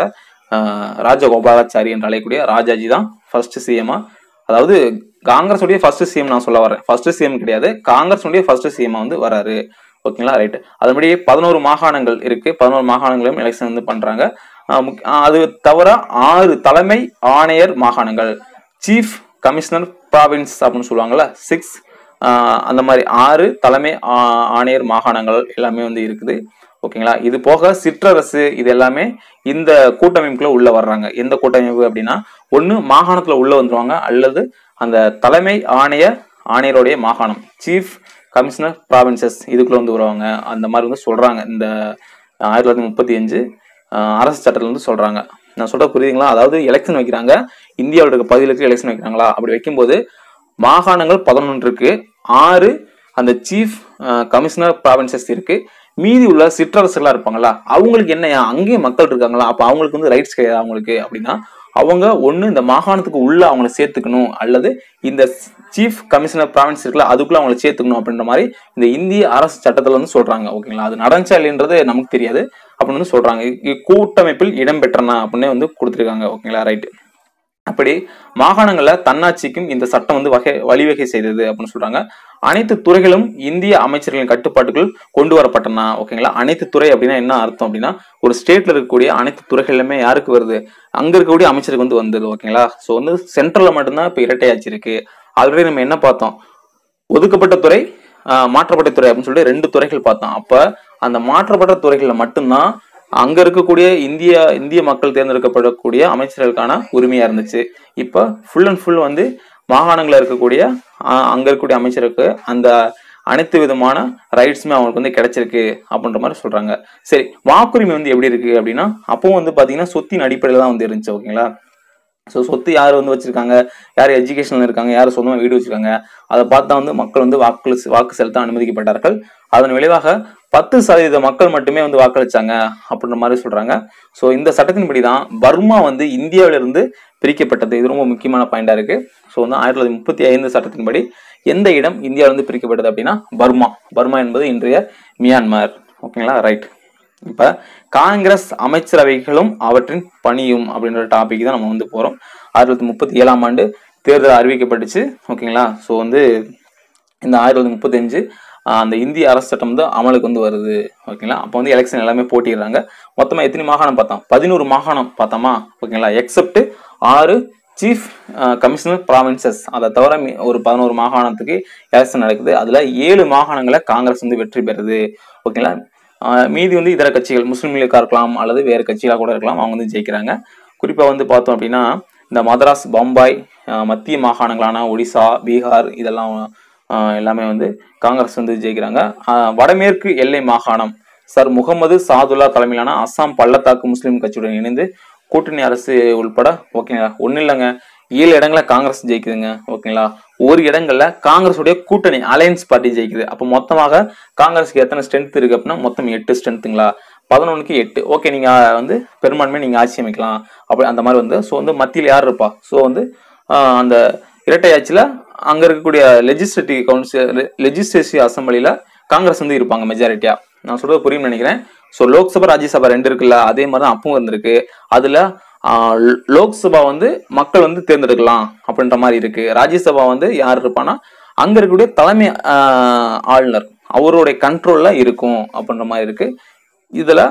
ஆஹ், ராஜகோபாலாச்சாரி என்று அழைக்கக்கூடிய ராஜாஜி தான் ஃபர்ஸ்ட் சிஎம்மா அதாவது காங்கிரஸுடைய ஃபர்ஸ்ட் சிஎம் நான் சொல்ல வரேன் ஃபர்ஸ்ட் சிஎம் கிடையாது காங்கிரஸுடைய ஃபர்ஸ்ட் சிஎம் வந்து வராரு ஓகேங்களா ரைட் அதுபடி பதினோரு மாகாணங்கள் இருக்கு பதினோரு மாகாணங்களையும் எலெக்ஷன் வந்து பண்றாங்க ஆஹ் முக்- ஆஹ் அது தவிர ஆறு தலைமை ஆணையர் மாகாணங்கள் சீஃப் கமிஷனர் ப்ராவின்ஸ் அப்படின்னு சொல்லுவாங்கல்ல சிக்ஸ் அந்த மாதிரி ஆறு தலைமை ஆ- ஆணையர் மாகாணங்கள் எல்லாமே வந்து இருக்குது ஓகேங்களா இது போக சிற்றரசு இது எல்லாமே இந்த கூட்டமைப்புக்குள்ள உள்ள வர்றாங்க எந்த கூட்டமைப்பு அப்படின்னா ஒன்று மாகாணத்துல உள்ள வந்துருவாங்க அல்லது அந்த தலைமை ஆணையர் ஆணையருடைய மாகாணம் சீஃப் கமிஷனர் ப்ராவின்சஸ் இதுக்குள்ள வந்து வருவாங்க அந்த மாதிரி வந்து சொல்றாங்க இந்த ஆயிரத்தி தொள்ளாயிரத்தி முப்பத்தி அஞ்சு ஆஹ் அரசு சட்டத்துல வந்து சொல்றாங்க நான் சொல்ற புரியுதுங்களா அதாவது எலெக்ஷன் வைக்கிறாங்க இந்தியாவில் இருக்க பகுதிகளுக்கு எலெக்ஷன் வைக்கிறாங்களா அப்படி வைக்கும்போது மாகாணங்கள் பதினொன்று இருக்கு ஆறு அந்த சீஃப் கமிஷனர் ப்ராவின்சஸ் இருக்கு மீதி உள்ள சிற்றரசுகளா இருப்பாங்களா அவங்களுக்கு என்ன அங்கேயும் மக்கள் இருக்காங்களா அப்ப அவங்களுக்கு வந்து ரைட்ஸ் கிடையாது அவங்களுக்கு அப்படின்னா அவங்க ஒண்ணு இந்த மாகாணத்துக்கு உள்ள அவங்கள சேர்த்துக்கணும் அல்லது இந்த சீஃப் கமிஷனர் ப்ராவின்ஸ் இருக்குல்ல அதுக்குள்ள அவங்கள சேர்த்துக்கணும் அப்படின்ற மாதிரி இந்த இந்திய அரசு சட்டத்துல வந்து சொல்றாங்க ஓகேங்களா அது நடந்துச்சா இல்லைன்றது நமக்கு தெரியாது அப்படின்னு வந்து சொல்றாங்க இ- கூட்டமைப்பில் இடம்பெற்றனா அப்படின்னு வந்து கொடுத்துருக்காங்க ஓகேங்களா ரைட் அப்படி மாகாணங்கள்ல தன்னாட்சிக்கும் இந்த சட்டம் வந்து வகை வழிவகை செய்தது அப்படின்னு சொல்றாங்க அனைத்து துறைகளும் இந்திய அமைச்சர்களின் கட்டுப்பாட்டுக்குள் கொண்டு வரப்பட்டன ஓகேங்களா அனைத்து துறை அப்படின்னா என்ன அர்த்தம் அப்படின்னா ஒரு ஸ்டேட்ல இருக்கக்கூடிய அனைத்து துறைகளுமே யாருக்கு வருது அங்க இருக்கக்கூடிய அமைச்சருக்கு வந்து வந்தது ஓகேங்களா ஸோ வந்து சென்ட்ரல்ல மட்டும்தான் இப்போ இரட்டையாட்சி இருக்கு ஆல்ரெடி நம்ம என்ன பார்த்தோம் ஒதுக்கப்பட்ட துறை ஆஹ், மாற்றப்பட்ட துறை அப்படின்னு சொல்லிட்டு ரெண்டு துறைகள் பார்த்தோம் அப்ப அந்த மாற்றப்பட்ட துறைகள்ல மட்டும்தான் அங்க இருக்கக்கூடிய இந்திய இந்திய மக்கள் தேர்ந்தெடுக்கப்படக்கூடிய அமைச்சர்களுக்கான உரிமையா இருந்துச்சு இப்ப ஃபுல் அண்ட் ஃபுல் வந்து மாகாணங்கள்ல இருக்கக்கூடிய ஆஹ், அங்க இருக்கக்கூடிய அமைச்சருக்கு அந்த அனைத்து விதமான ரைட்ஸுமே அவங்களுக்கு வந்து கிடைச்சிருக்கு அப்படின்ற மாதிரி சொல்றாங்க சரி வாக்குரிமை வந்து எப்படி இருக்கு அப்படின்னா அப்பவும் வந்து பாத்தீங்கன்னா சொத்தின் அடிப்படையில தான் வந்து இருந்துச்சு ஓகேங்களா ஸோ சொத்து யார் வந்து வச்சிருக்காங்க யார் எஜுகேஷனில் இருக்காங்க யார் சொந்தமாக வீடு வச்சிருக்காங்க அதை பார்த்தா வந்து மக்கள் வந்து வாக்கு வாக்கு செலுத்த அனுமதிக்கப்பட்டார்கள் அதன் விளைவாக பத்து சதவீத மக்கள் மட்டுமே வந்து வாக்களிச்சாங்க அப்படின்ற மாதிரி சொல்றாங்க ஸோ இந்த சட்டத்தின்படி தான் பர்மா வந்து இந்தியாவிலிருந்து பிரிக்கப்பட்டது இது ரொம்ப முக்கியமான பாயிண்டா இருக்கு ஸோ வந்து ஆயிரத்தி தொள்ளாயிரத்தி முப்பத்தி ஐந்து சட்டத்தின்படி எந்த இடம் இந்தியாவிலிருந்து பிரிக்கப்பட்டது அப்படின்னா பர்மா பர்மா என்பது இன்றைய மியான்மர் ஓகேங்களா ரைட் இப்ப காங்கிரஸ் அமைச்சரவைகளும் அவற்றின் பணியும் அப்படின்ற டாபிக் தான் நம்ம வந்து போறோம் ஆயிரத்தி தொள்ளாயிரத்தி முப்பத்தி ஏழாம் ஆண்டு தேர்தல் அறிவிக்கப்பட்டுச்சு ஓகேங்களா ஸோ வந்து இந்த ஆயிரத்தி தொள்ளாயிரத்தி முப்பத்தஞ்சு ஆஹ், அந்த இந்திய அரசு சட்டம் வந்து அமலுக்கு வந்து வருது ஓகேங்களா அப்போ வந்து எலெக்ஷன் எல்லாமே போட்டிடுறாங்க மொத்தமா எத்தனை மாகாணம் பார்த்தோம் பதினோரு மாகாணம் பார்த்தோமா ஓகேங்களா எக்ஸப்ட் ஆறு சீஃப் கமிஷனர் ப்ராவின்சஸ் அதை தவிர மீ- ஒரு பதினோரு மாகாணத்துக்கு எலெக்ஷன் நடக்குது அதுல ஏழு மாகாணங்களை காங்கிரஸ் வந்து வெற்றி பெறுது ஓகேங்களா ஆஹ் மீதி வந்து இதர கட்சிகள் முஸ்லீம் லீக்கா இருக்கலாம் அல்லது வேறு கட்சிகளாக கூட இருக்கலாம் அவங்க வந்து ஜெயிக்கிறாங்க குறிப்பா வந்து பார்த்தோம் அப்படின்னா இந்த மദ്രാஸ் பம்பாய் ஆஹ் மத்திய மாகாணங்களான ஒடிசா பீகார் இதெல்லாம் ஆஹ் எல்லாமே வந்து காங்கிரஸ் வந்து ஜெயிக்கிறாங்க ஆஹ் வடமேற்கு எல்லை மாகாணம் சர் முகமது சாதுல்லா தலைமையிலான அஸ்ஸாம் பள்ளத்தாக்கு முஸ்லீம் கட்சியுடன் இணைந்து கூட்டணி அரசு உள்பட ஓகேங்களா ஒன்றும் இல்லைங்க ஏழு இடங்களை காங்கிரஸ் ஜெயிக்குதுங்க ஓகேங்களா ஒரு இடங்கள்ல காங்கிரஸுடைய கூட்டணி அலையன்ஸ் பார்ட்டி ஜெயிக்குது அப்போ மொத்தமாக காங்கிரஸ்க்கு எத்தனை ஸ்ட்ரென்த் இருக்கு அப்படின்னா மொத்தம் எட்டு ஸ்ட்ரென்த்துங்களா பதினொன்றுக்கு எட்டு ஓகே நீங்க வந்து பெரும்பான்மை நீங்க ஆட்சி அமைக்கலாம் அப்படி அந்த மாதிரி வந்து ஸோ வந்து மத்தியில் யார் இருப்பா ஸோ வந்து ஆஹ், அந்த இரட்டை ஆட்சியில் அங்க இருக்கக்கூடிய லெஜிஸ்லேட்டிவ் கவுன்சில் லெஜிஸ்லேட்டிவ் அசம்பிளில காங்கிரஸ் வந்து இருப்பாங்க மெஜாரிட்டியா நான் சொல்றது புரியும் நினைக்கிறேன் ஸோ லோக்சபா ராஜ்யசபா ரெண்டு இருக்குல்ல அதே மாதிரி தான் அப்பவும் இருந்திருக்கு அதுல ஆஹ், லோ- லோக்சபா வந்து மக்கள் வந்து தேர்ந்தெடுக்கலாம் அப்படின்ற மாதிரி இருக்கு ராஜ்யசபா வந்து யார் இருப்பான்னா அங்க இருக்கக்கூடிய தலைமை ஆஹ், ஆளுநர் அவருடைய கண்ட்ரோல்ல இருக்கும் அப்படின்ற மாதிரி இருக்கு இதுல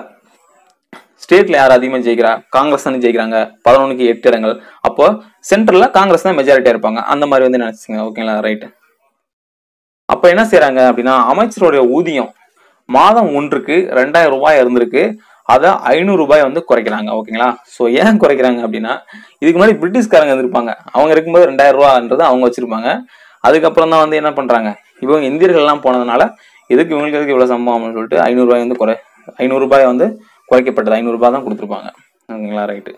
ஸ்டேட்ல யார் அதிகமாக ஜெயிக்கிறா காங்கிரஸ் தானே ஜெயிக்கிறாங்க பதினொன்றுக்கு எட்டு இடங்கள் அப்போ சென்ட்ரல்ல காங்கிரஸ் தான் மெஜாரிட்டியா இருப்பாங்க அந்த மாதிரி வந்து நினைச்சுங்க ஓகேங்களா ரைட் அப்ப என்ன செய்றாங்க அப்படின்னா அமைச்சருடைய ஊதியம் மாதம் ஒன்றுக்கு ரெண்டாயிரம் ரூபாய் இருந்திருக்கு அதை ஐநூறு ரூபாய் வந்து குறைக்கிறாங்க ஓகேங்களா ஸோ ஏன் குறைக்கிறாங்க அப்படின்னா இதுக்கு முன்னாடி பிரிட்டிஷ்காரங்க இருந்திருப்பாங்க அவங்க இருக்கும்போது ரெண்டாயிரம் ரூபான்றது அவங்க வச்சிருப்பாங்க அதுக்கப்புறம் தான் வந்து என்ன பண்றாங்க இவங்க இந்தியர்கள் எல்லாம் போனதுனால எதுக்கு இவங்களுக்கு எதுக்கு இவ்வளவு சம்பவம் அப்படின்னு சொல்லிட்டு ஐநூறு ரூபாய் வந்து குறை ஐநூறு ரூபாய் வந்து குறைக்கப்பட்டது ஐநூறு ரூபாய் தான் கொடுத்துருப்பாங்க ஓகேங்களா ரைட்டு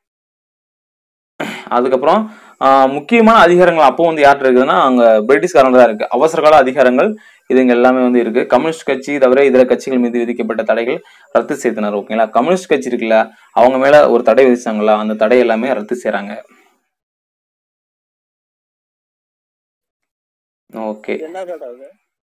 அதுக்கப்புறம் ஆஹ், முக்கியமான அதிகாரங்கள் அப்போ வந்து யார்கிட்ட இருக்குதுன்னா அங்க பிரிட்டிஷ்காரங்க தான் இருக்கு அவசர கால அதிகாரங்கள் இதுங்க எல்லாமே வந்து இருக்கு கம்யூனிஸ்ட் கட்சி தவிர இதர கட்சிகள் மீது விதிக்கப்பட்ட தடைகள் ரத்து செய்தனர் ஓகேங்களா கம்யூனிஸ்ட் கட்சி இருக்குல்ல அவங்க மேல ஒரு தடை விதிச்சாங்களா அந்த தடை எல்லாமே ரத்து செய்றாங்க ஓகே என்ன கடை அது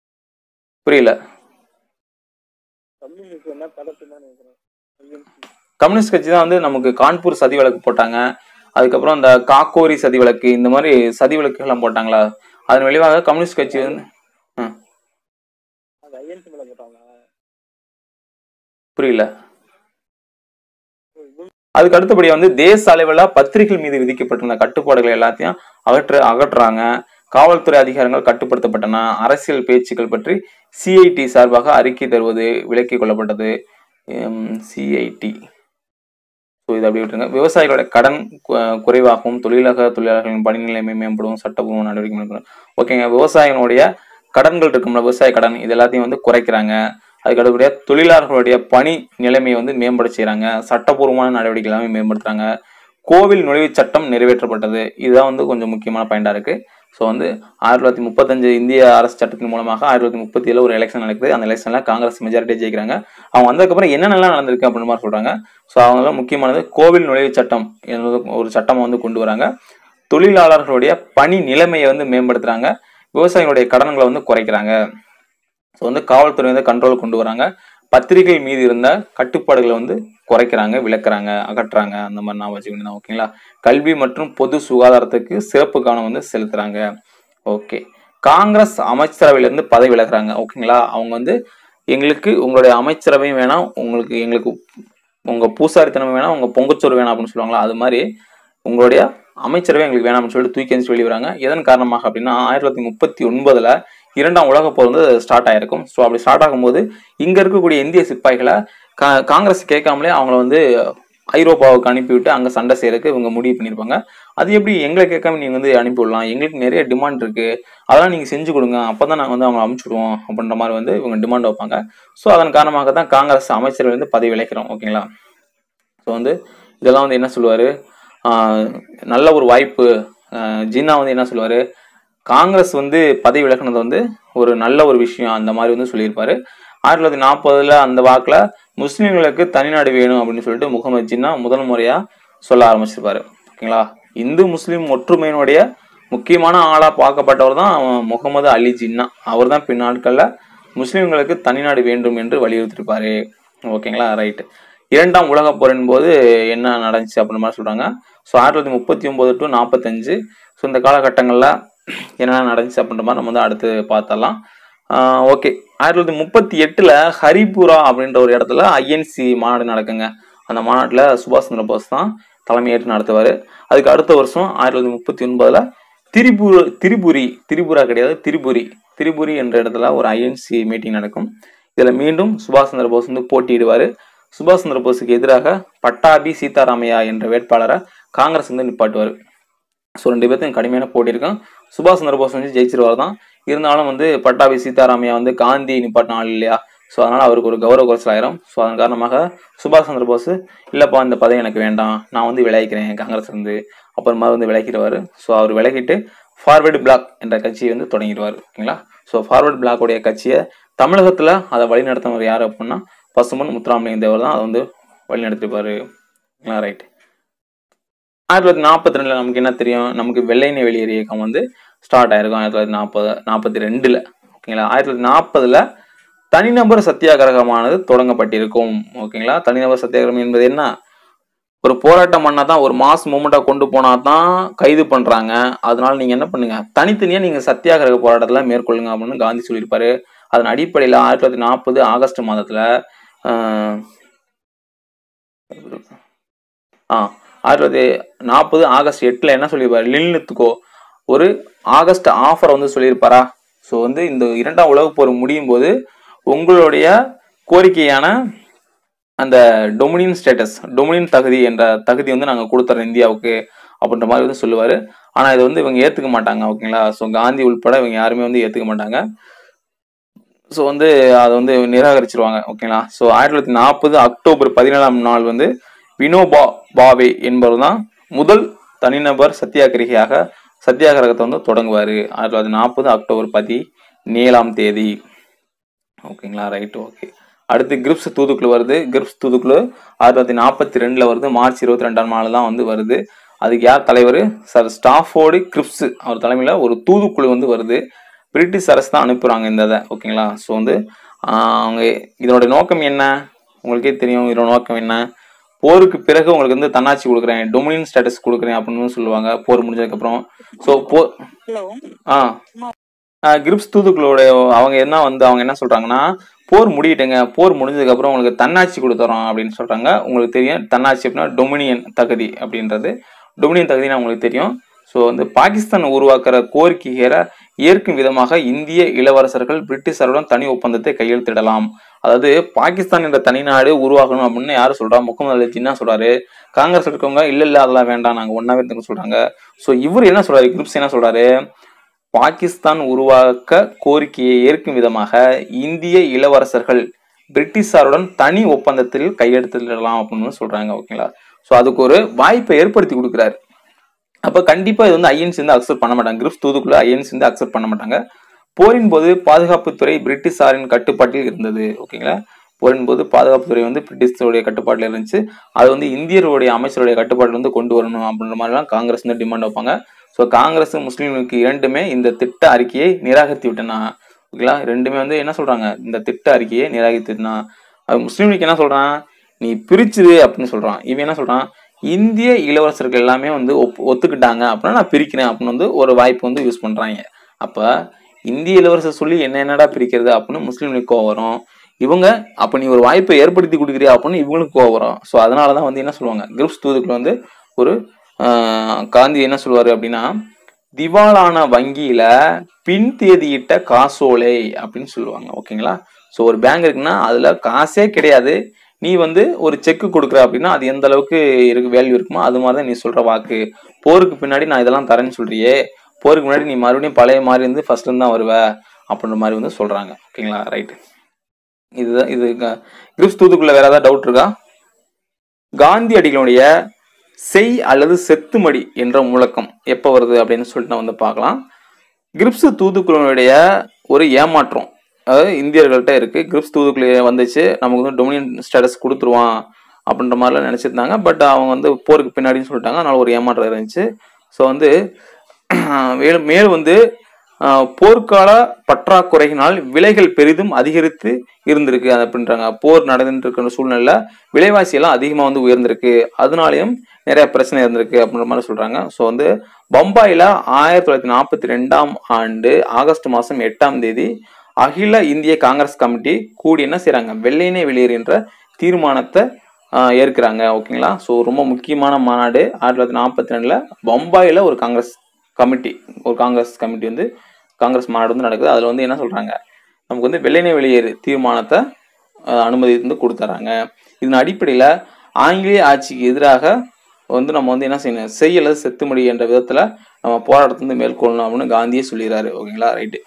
புரியல கம்யூனிஸ்ட் என்ன படத்து தான் நினைக்கிறேன் கம்யூனிஸ்ட் கட்சி தான் வந்து நமக்கு கான்பூர் சதி வழக்கு போட்டாங்க அதுக்கப்புறம் இந்த காக்கோரி சதி வழக்கு இந்த மாதிரி சதி வழக்குகள்லாம் போட்டாங்களா அதன் விளைவாக கம்யூனிஸ்ட் கட்சி வந்து ஆ, அது ஐஎன்சி மேல போட்டாங்க புரியல அதுக்கு அடுத்தபடி வந்து தேச அளவில் பத்திரிகை மீது விதிக்கப்பட்டிருந்த கட்டுப்பாடுகள் எல்லாத்தையும் அகற்ற அகற்றுறாங்க காவல்துறை அதிகாரங்கள் கட்டுப்படுத்தப்பட்டன அரசியல் பேச்சுக்கள் பற்றி சிஐடி சார்பாக அறிக்கை தருவது விலக்கிக் கொள்ளப்பட்டது சிஐடி ஸோ இது அப்படி விட்டுருங்க விவசாயிகளோட கடன் கு- குறைவாகவும் தொழிலக தொழிலாளர்களின் பணி நிலைமை மேம்படும் சட்டப்பூர்வ நடவடிக்கை மேற்கொள்ளும். ஓகேங்க விவசாயிகளுடைய கடன்கள் இருக்கும்ல விவசாய கடன் இது எல்லாத்தையும் வந்து குறைக்கிறாங்க அதுக்கு அடுத்தபடியாக தொழிலாளர்களுடைய பணி நிலைமையை வந்து மேம்பட செய்கிறாங்க சட்டப்பூர்வமான நடவடிக்கை எல்லாமே மேம்படுத்துறாங்க கோவில் நுழைவுச் சட்டம் நிறைவேற்றப்பட்டது இதுதான் வந்து கொஞ்சம் முக்கியமான பாயிண்டாக இருக்குது ஸோ வந்து ஆயிரத்தி தொள்ளாயிரத்தி முப்பத்தஞ்சு இந்திய அரசு சட்டத்தின் மூலமாக ஆயிரத்தி தொள்ளாயிரத்தி முப்பத்தி ஏழு ஒரு எலெக்ஷன் நடக்குது அந்த எலெக்ஷனில் காங்கிரஸ் மெஜாரிட்டி ஜெயிக்கிறாங்க அவங்க வந்ததுக்கப்புறம் என்னென்னலாம் நடந்திருக்கு அப்படின்னு மாதிரி சொல்கிறாங்க ஸோ அவங்க முக்கியமானது கோவில் நுழைவுச் சட்டம் என்பது ஒரு சட்டம் வந்து கொண்டு வராங்க தொழிலாளர்களுடைய பணி நிலைமையை வந்து மேம்படுத்துறாங்க விவசாயிகளுடைய கடன்களை வந்து குறைக்கிறாங்க ஸோ வந்து காவல்துறை வந்து கண்ட்ரோல் கொண்டு வராங்க பத்திரிகை மீது இருந்த கட்டுப்பாடுகளை வந்து குறைக்கிறாங்க விளக்குறாங்க அகற்றுறாங்க அந்த மாதிரி நான் வச்சுக்கணும் ஓகேங்களா கல்வி மற்றும் பொது சுகாதாரத்துக்கு சிறப்பு கவனம் வந்து செலுத்துறாங்க ஓகே காங்கிரஸ் அமைச்சரவையிலேருந்து பதவி விலகுறாங்க ஓகேங்களா அவங்க வந்து எங்களுக்கு உங்களுடைய அமைச்சரவையும் வேணாம் உங்களுக்கு எங்களுக்கு உங்க பூசாரித்தனம் வேணாம் உங்க பொங்கச்சோறு வேணாம் அப்படின்னு சொல்லுவாங்களா அது மாதிரி உங்களுடைய அமைச்சரவை எங்களுக்கு வேணாம்னு சொல்லிட்டு தூக்கி எறிஞ்சு வெளியே வராங்க எதன் காரணமாக அப்படின்னா ஆயிரத்தி தொள்ளாயிரத்தி முப்பத்தி ஒன்பதுல இரண்டாம் உலகப் போர் வந்து ஸ்டார்ட் ஆயிருக்கும் ஸோ அப்படி ஸ்டார்ட் ஆகும்போது இங்க இருக்கக்கூடிய இந்திய சிப்பாய்களை கா காங்கிரஸ் கேட்காமலே அவங்கள வந்து ஐரோப்பாவுக்கு அனுப்பிவிட்டு அங்க சண்டை செய்யறதுக்கு இவங்க முடிவு பண்ணியிருப்பாங்க அது எப்படி எங்களை கேட்காம நீங்க வந்து அனுப்பி விடலாம் எங்களுக்கு நிறைய டிமாண்ட் இருக்கு அதெல்லாம் நீங்க செஞ்சு கொடுங்க அப்பதான் நாங்க வந்து அவங்க அனுப்பிச்சுடுவோம் அப்படின்ற மாதிரி வந்து இவங்க டிமாண்ட் வைப்பாங்க ஸோ அதன் காரணமாக தான் காங்கிரஸ் அமைச்சரவை வந்து பதவி விலக்கிறோம் ஓகேங்களா ஸோ வந்து இதெல்லாம் வந்து என்ன சொல்லுவாரு ஆஹ் நல்ல ஒரு வாய்ப்பு ஆஹ் ஜின்னா வந்து என்ன சொல்லுவாரு காங்கிரஸ் வந்து பதவி விலகினது வந்து ஒரு நல்ல ஒரு விஷயம் அந்த மாதிரி வந்து சொல்லியிருப்பாரு ஆயிரத்தி தொள்ளாயிரத்தி நாற்பதுல அந்த வாக்குல முஸ்லிம்களுக்கு தனிநாடு வேணும் அப்படின்னு சொல்லிட்டு முகமது ஜின்னா முதல் முறையா சொல்ல ஆரம்பிச்சிருப்பாரு ஓகேங்களா இந்து முஸ்லிம் ஒற்றுமையினுடைய முக்கியமான ஆளா பார்க்கப்பட்டவர் தான் முகமது அலி ஜின்னா அவர் தான் பின்னாட்கள்ல முஸ்லிம்களுக்கு தனிநாடு வேண்டும் என்று வலியுறுத்திருப்பாரு ஓகேங்களா ரைட் இரண்டாம் உலகப் போரின் போது என்ன நடந்துச்சு அப்படின்ற மாதிரி சொல்றாங்க ஸோ ஆயிரத்தி தொள்ளாயிரத்தி முப்பத்தி ஒன்பது டு நாற்பத்தஞ்சு ஸோ இந்த காலகட்டங்களில் என்னென்ன நடந்துச்சு அப்படின்ற மாதிரி நம்ம வந்து அடுத்து பார்த்தரலாம் ஓகே ஆயிரத்தி தொள்ளாயிரத்தி முப்பத்தி எட்டில் ஹரிபுரா அப்படின்ற ஒரு இடத்துல ஐஎன்சி மாநாடு நடக்குங்க அந்த மாநாட்டில் சுபாஷ் சந்திர போஸ் தான் தலைமையேற்று நடத்துவார் அதுக்கு அடுத்த வருஷம் ஆயிரத்தி தொள்ளாயிரத்தி முப்பத்தி ஒன்பதுல திரிபுர திரிபுரி திரிபுரா கிடையாது திரிபுரி திரிபுரி என்ற இடத்துல ஒரு ஐஎன்சி மீட்டிங் நடக்கும் இதில் மீண்டும் சுபாஷ் சந்திர போஸ் வந்து போட்டியிடுவார் சுபாஷ் சந்திர போஸுக்கு எதிராக பட்டாபி சீதாராமையா என்ற வேட்பாளரை காங்கிரஸ் வந்து நிப்பாட்டுவார் ஸோ ரெண்டு பேர்த்துக்கும் கடுமையான போட்டி இருக்கும் சுபாஷ் சந்திர போஸ் வந்து ஜெயிச்சிருவார் தான் இருந்தாலும் வந்து பட்டாபி சீதாராமையா வந்து காந்தி நிப்பாட்டின ஆள் இல்லையா ஸோ அதனால் அவருக்கு ஒரு கௌரவ குறைச்சல் ஆயிரும் ஸோ அதன் காரணமாக சுபாஷ் சந்திர போஸ் இல்லைப்பா இந்த பதவி எனக்கு வேண்டாம் நான் வந்து விலகிக்கிறேன் காங்கிரஸ் இருந்து அப்புறமா வந்து விலகிடுவார் ஸோ அவர் விலகிட்டு ஃபார்வர்டு பிளாக் என்ற கட்சியை வந்து தொடங்கிடுவார் ஓகேங்களா ஸோ ஃபார்வர்டு பிளாக்குடைய கட்சியை தமிழகத்தில் அதை வழிநடத்தினவர் யார் அப்படின்னா பசுமன் முத்துராமலிங்க தேவர் தான் அதை வந்து வழிநடத்திருப்பாரு ரைட் ஆயிரத்தி தொள்ளாயிரத்தி நாற்பத்தி ரெண்டுல நமக்கு என்ன தெரியும் நமக்கு வெள்ளையனை வெளியேறு இயக்கம் வந்து ஸ்டார்ட் ஆயிருக்கும் ஆயிரத்தி தொள்ளாயிரத்தி நாற்பது நாற்பத்தி ரெண்டுல ஓகேங்களா ஆயிரத்தி தொள்ளாயிரத்தி நாற்பதுல தனிநபர் சத்தியாகிரகமானது தொடங்கப்பட்டிருக்கும் ஓகேங்களா தனிநபர் சத்தியாகிரகம் என்பது என்ன ஒரு போராட்டம் பண்ணா தான் ஒரு மாஸ் மூமெண்ட்டா கொண்டு போனா தான் கைது பண்றாங்க அதனால நீங்க என்ன பண்ணுங்க தனித்தனியா நீங்க சத்தியாகிரக போராட்டத்துல மேற்கொள்ளுங்க அப்படின்னு காந்தி சொல்லியிருப்பாரு அதன் அடிப்படையில் ஆயிரத்தி தொள்ளாயிரத்தி நாற்பது ஆகஸ்ட் மாதத்துல ஆஹ், ஆ ஆயிரத்தி தொள்ளாயிரத்தி நாற்பது ஆகஸ்ட் எட்டில் என்ன சொல்லியிருப்பாரு லில்னுத்துக்கோ ஒரு ஆகஸ்ட் ஆஃபர் வந்து சொல்லியிருப்பாரா ஸோ வந்து இந்த இரண்டாம் உலகப் போர் முடியும் போது உங்களுடைய கோரிக்கையான அந்த டொமினியன் ஸ்டேட்டஸ் டொமினியன் தகுதி என்ற தகுதி வந்து நாங்கள் கொடுத்துறோம் இந்தியாவுக்கு அப்படின்ற மாதிரி வந்து சொல்லுவார் ஆனால் இதை வந்து இவங்க ஏற்றுக்க மாட்டாங்க ஓகேங்களா ஸோ காந்தி உள்பட இவங்க யாருமே வந்து ஏற்றுக்க மாட்டாங்க ஸோ வந்து அதை வந்து நிராகரிச்சிருவாங்க ஓகேங்களா ஸோ ஆயிரத்தி தொள்ளாயிரத்தி நாற்பது அக்டோபர் பதினேழாம் நாள் வந்து வினோபா பாவே என்பவர் தான் முதல் தனிநபர் சத்தியாகிரகியாக சத்தியாகிரகத்தை வந்து தொடங்குவார் ஆயிரத்தி தொள்ளாயிரத்தி நாற்பது அக்டோபர் பதினேழாம் தேதி ஓகேங்களா ரைட் ஓகே அடுத்து கிரிப்ஸ் தூதுக்குழு வருது கிரிப்ஸ் தூதுக்குழு ஆயிரத்தி தொள்ளாயிரத்தி நாற்பத்தி ரெண்டில் வருது மார்ச் இருபத்தி ரெண்டாம் நாள் தான் வந்து வருது அதுக்கு யார் தலைவர் சார் ஸ்டாஃபோர்டு கிரிப்ஸ் அவர் தலைமையில் ஒரு தூதுக்குழு வந்து வருது பிரிட்டிஷ் அரசு தான் அனுப்புகிறாங்க இந்த இதை ஓகேங்களா ஸோ வந்து ஆஹ் அவங்க இதனோட நோக்கம் என்ன உங்களுக்கே தெரியும் இதனோட நோக்கம் என்ன போருக்கு பிறகு உங்களுக்கு வந்து தன்னாட்சி கொடுக்குறேன் டொமினியன் ஸ்டேட்டஸ் கொடுக்குறேன் அப்படின்னு சொல்லுவாங்க போர் முடிஞ்சதுக்கு அப்புறம் ஸோ போர் ஹலோ ஆ கிரிப்ஸ் தூதுக்களோட அவங்க என்ன வந்து அவங்க என்ன சொல்றாங்கன்னா போர் முடியட்டுங்க போர் முடிஞ்சதுக்கு அப்புறம் உங்களுக்கு தன்னாட்சி கொடுத்துறோம் அப்படின்னு சொல்றாங்க உங்களுக்கு தெரியும் தன்னாட்சி அப்படின்னா டொமினியன் தகுதி அப்படின்றது டொமினியன் தகுதினா உங்களுக்கு தெரியும் ஸோ வந்து பாகிஸ்தான் உருவாக்குற கோரிக்கைகளை ஏற்கும் விதமாக இந்திய இளவரசர்கள் பிரிட்டிஷாருடன் தனி ஒப்பந்தத்தை கையெழுத்திடலாம் அதாவது பாகிஸ்தான் என்ற தனிநாடு உருவாகணும் அப்படின்னு யாரு சொல்றா முகமது அலி ஜின்னா சொல்றாரு காங்கிரஸ் இருக்கவங்க இல்ல இல்ல அதெல்லாம் வேண்டாம் நாங்க ஒன்னாவே இருந்துக்க சொல்றாங்க ஸோ இவர் என்ன சொல்றாரு கிரிப்ஸ் என்ன சொல்றாரு பாகிஸ்தான் உருவாக்க கோரிக்கையை ஏற்கும் விதமாக இந்திய இளவரசர்கள் பிரிட்டிஷாருடன் தனி ஒப்பந்தத்தில் கையெழுத்திடலாம் அப்படின்னு சொல்றாங்க ஓகேங்களா ஸோ அதுக்கு ஒரு வாய்ப்பை ஏற்படுத்தி கொடுக்குறாரு அப்ப கண்டிப்பா இது வந்து ஐஎன்சி வந்து அக்செப்ட் பண்ண மாட்டாங்க கிரிப்ஸ் தூதுக்குள்ள ஐஎன்சி வந்து அக்செப்ட் பண்ண மாட்டாங்க போரின் போது பாதுகாப்புத்துறை பிரிட்டிஷாரின் கட்டுப்பாட்டில் இருந்தது ஓகேங்களா போரின் போது பாதுகாப்புத்துறை வந்து பிரிட்டிஷருடைய கட்டுப்பாட்டில் இருந்துச்சு அது வந்து இந்தியருடைய அமைச்சருடைய கட்டுப்பாட்டில் வந்து கொண்டு வரணும் அப்படின்ற மாதிரிலாம் காங்கிரஸ் வந்து டிமாண்ட் வைப்பாங்க ஸோ காங்கிரஸ் முஸ்லீம்களுக்கு இரண்டுமே இந்த திட்ட அறிக்கையை நிராகரித்து விட்டனா ஓகேங்களா ரெண்டுமே வந்து என்ன சொல்றாங்க இந்த திட்ட அறிக்கையை நிராகரித்துனா அது முஸ்லீம்களுக்கு என்ன சொல்றான் நீ பிரிச்சுது அப்படின்னு சொல்றான் இவன் என்ன சொல்றான் இந்திய இளவரசர்கள் எல்லாமே வந்து ஒப் ஒத்துக்கிட்டாங்க அப்படின்னா நான் பிரிக்கிறேன் அப்படின்னு வந்து ஒரு வாய்ப்பு வந்து யூஸ் பண்றாங்க அப்ப இந்திய இளவரசர் சொல்லி என்ன என்னடா பிரிக்கிறது அப்படின்னு முஸ்லீம்களுக்கு கோவம் வரும் இவங்க அப்ப நீ ஒரு வாய்ப்பை ஏற்படுத்தி கொடுக்குறியா அப்படின்னு இவங்களுக்கு கோவம் வரும் ஸோ அதனாலதான் வந்து என்ன சொல்லுவாங்க கிரிப்ஸ் தூதுக்குள்ள வந்து ஒரு ஆஹ், காந்தி என்ன சொல்லுவாரு அப்படின்னா திவாலான வங்கியில பின் தேதியிட்ட காசோலை அப்படின்னு சொல்லுவாங்க ஓகேங்களா ஸோ ஒரு பேங்க் இருக்குன்னா அதுல காசே கிடையாது நீ வந்து ஒரு செக் கொடுக்குற அப்படின்னா அது எந்த அளவுக்கு இருக்கு வேல்யூ இருக்குமோ அது மாதிரி தான் நீ சொல்ற வாக்கு போருக்கு பின்னாடி நான் இதெல்லாம் தரேன்னு சொல்றியே போருக்கு முன்னாடி நீ மறுபடியும் பழைய மாதிரி இருந்து ஃபர்ஸ்ட் இருந்து தான் வருவ அப்படின்ற மாதிரி வந்து சொல்றாங்க ஓகேங்களா ரைட் இதுதான் இது க- கிரிப்ஸ் தூதுக்குள்ள வேற ஏதாவது டவுட் இருக்கா காந்தியடிகளுடைய செய் அல்லது செத்துமடி என்ற முழக்கம் எப்போ வருது அப்படின்னு சொல்லிட்டு நான் வந்து பார்க்கலாம் கிரிப்ஸ் தூதுக்குழுவினுடைய ஒரு ஏமாற்றம் அதாவது இந்தியர்கள்ட்ட இருக்கு கிரிப்ஸ் தூதுக்குழு வந்துச்சு நமக்கு வந்து டொமினியன் ஸ்டேட்டஸ் கொடுத்துருவான் அப்படின்ற மாதிரிலாம் நினச்சிருந்தாங்க பட் அவங்க வந்து போருக்கு பின்னாடின்னு சொல்லிட்டாங்க அதனால ஒரு ஏமாற்றம் இருந்துச்சு ஸோ வந்து மேலும் மேலும் வந்து ஆஹ், போர்க்கால பற்றாக்குறையினால் விலைகள் பெரிதும் அதிகரித்து இருந்திருக்கு அது அப்படின்றாங்க போர் நடந்துட்டு இருக்கிற சூழ்நிலையில விலைவாசி எல்லாம் அதிகமாக வந்து உயர்ந்திருக்கு அதனாலையும் நிறைய பிரச்சனை இருந்திருக்கு அப்படின்ற மாதிரி சொல்றாங்க ஸோ வந்து பம்பாயில ஆயிரத்தி தொள்ளாயிரத்தி நாற்பத்தி ரெண்டாம் ஆண்டு ஆகஸ்ட் மாதம் எட்டாம் தேதி அகில இந்திய காங்கிரஸ் கமிட்டி கூடி என்ன செய்றாங்க வெள்ளையனே வெளியேறு என்ற தீர்மானத்தை ஆஹ், ஏற்கிறாங்க ஓகேங்களா ஸோ ரொம்ப முக்கியமான மாநாடு ஆயிரத்தி தொள்ளாயிரத்தி நாற்பத்தி ரெண்டுல பம்பாயில ஒரு காங்கிரஸ் கமிட்டி ஒரு காங்கிரஸ் கமிட்டி வந்து காங்கிரஸ் மாநாடு வந்து நடக்குது அதில் வந்து என்ன சொல்றாங்க நமக்கு வந்து வெள்ளையனே வெளியேறு தீர்மானத்தை ஆஹ், அனுமதி வந்து கொடுத்துறாங்க இதன் அடிப்படையில் ஆங்கிலேய ஆட்சிக்கு எதிராக வந்து நம்ம வந்து என்ன செய்யணும் செய் அல்லது செத்துமடி என்ற விதத்துல நம்ம போராட்டத்தை வந்து மேற்கொள்ளணும் அப்படின்னு காந்தியே சொல்லிடுறாரு ஓகேங்களா ரைட்டு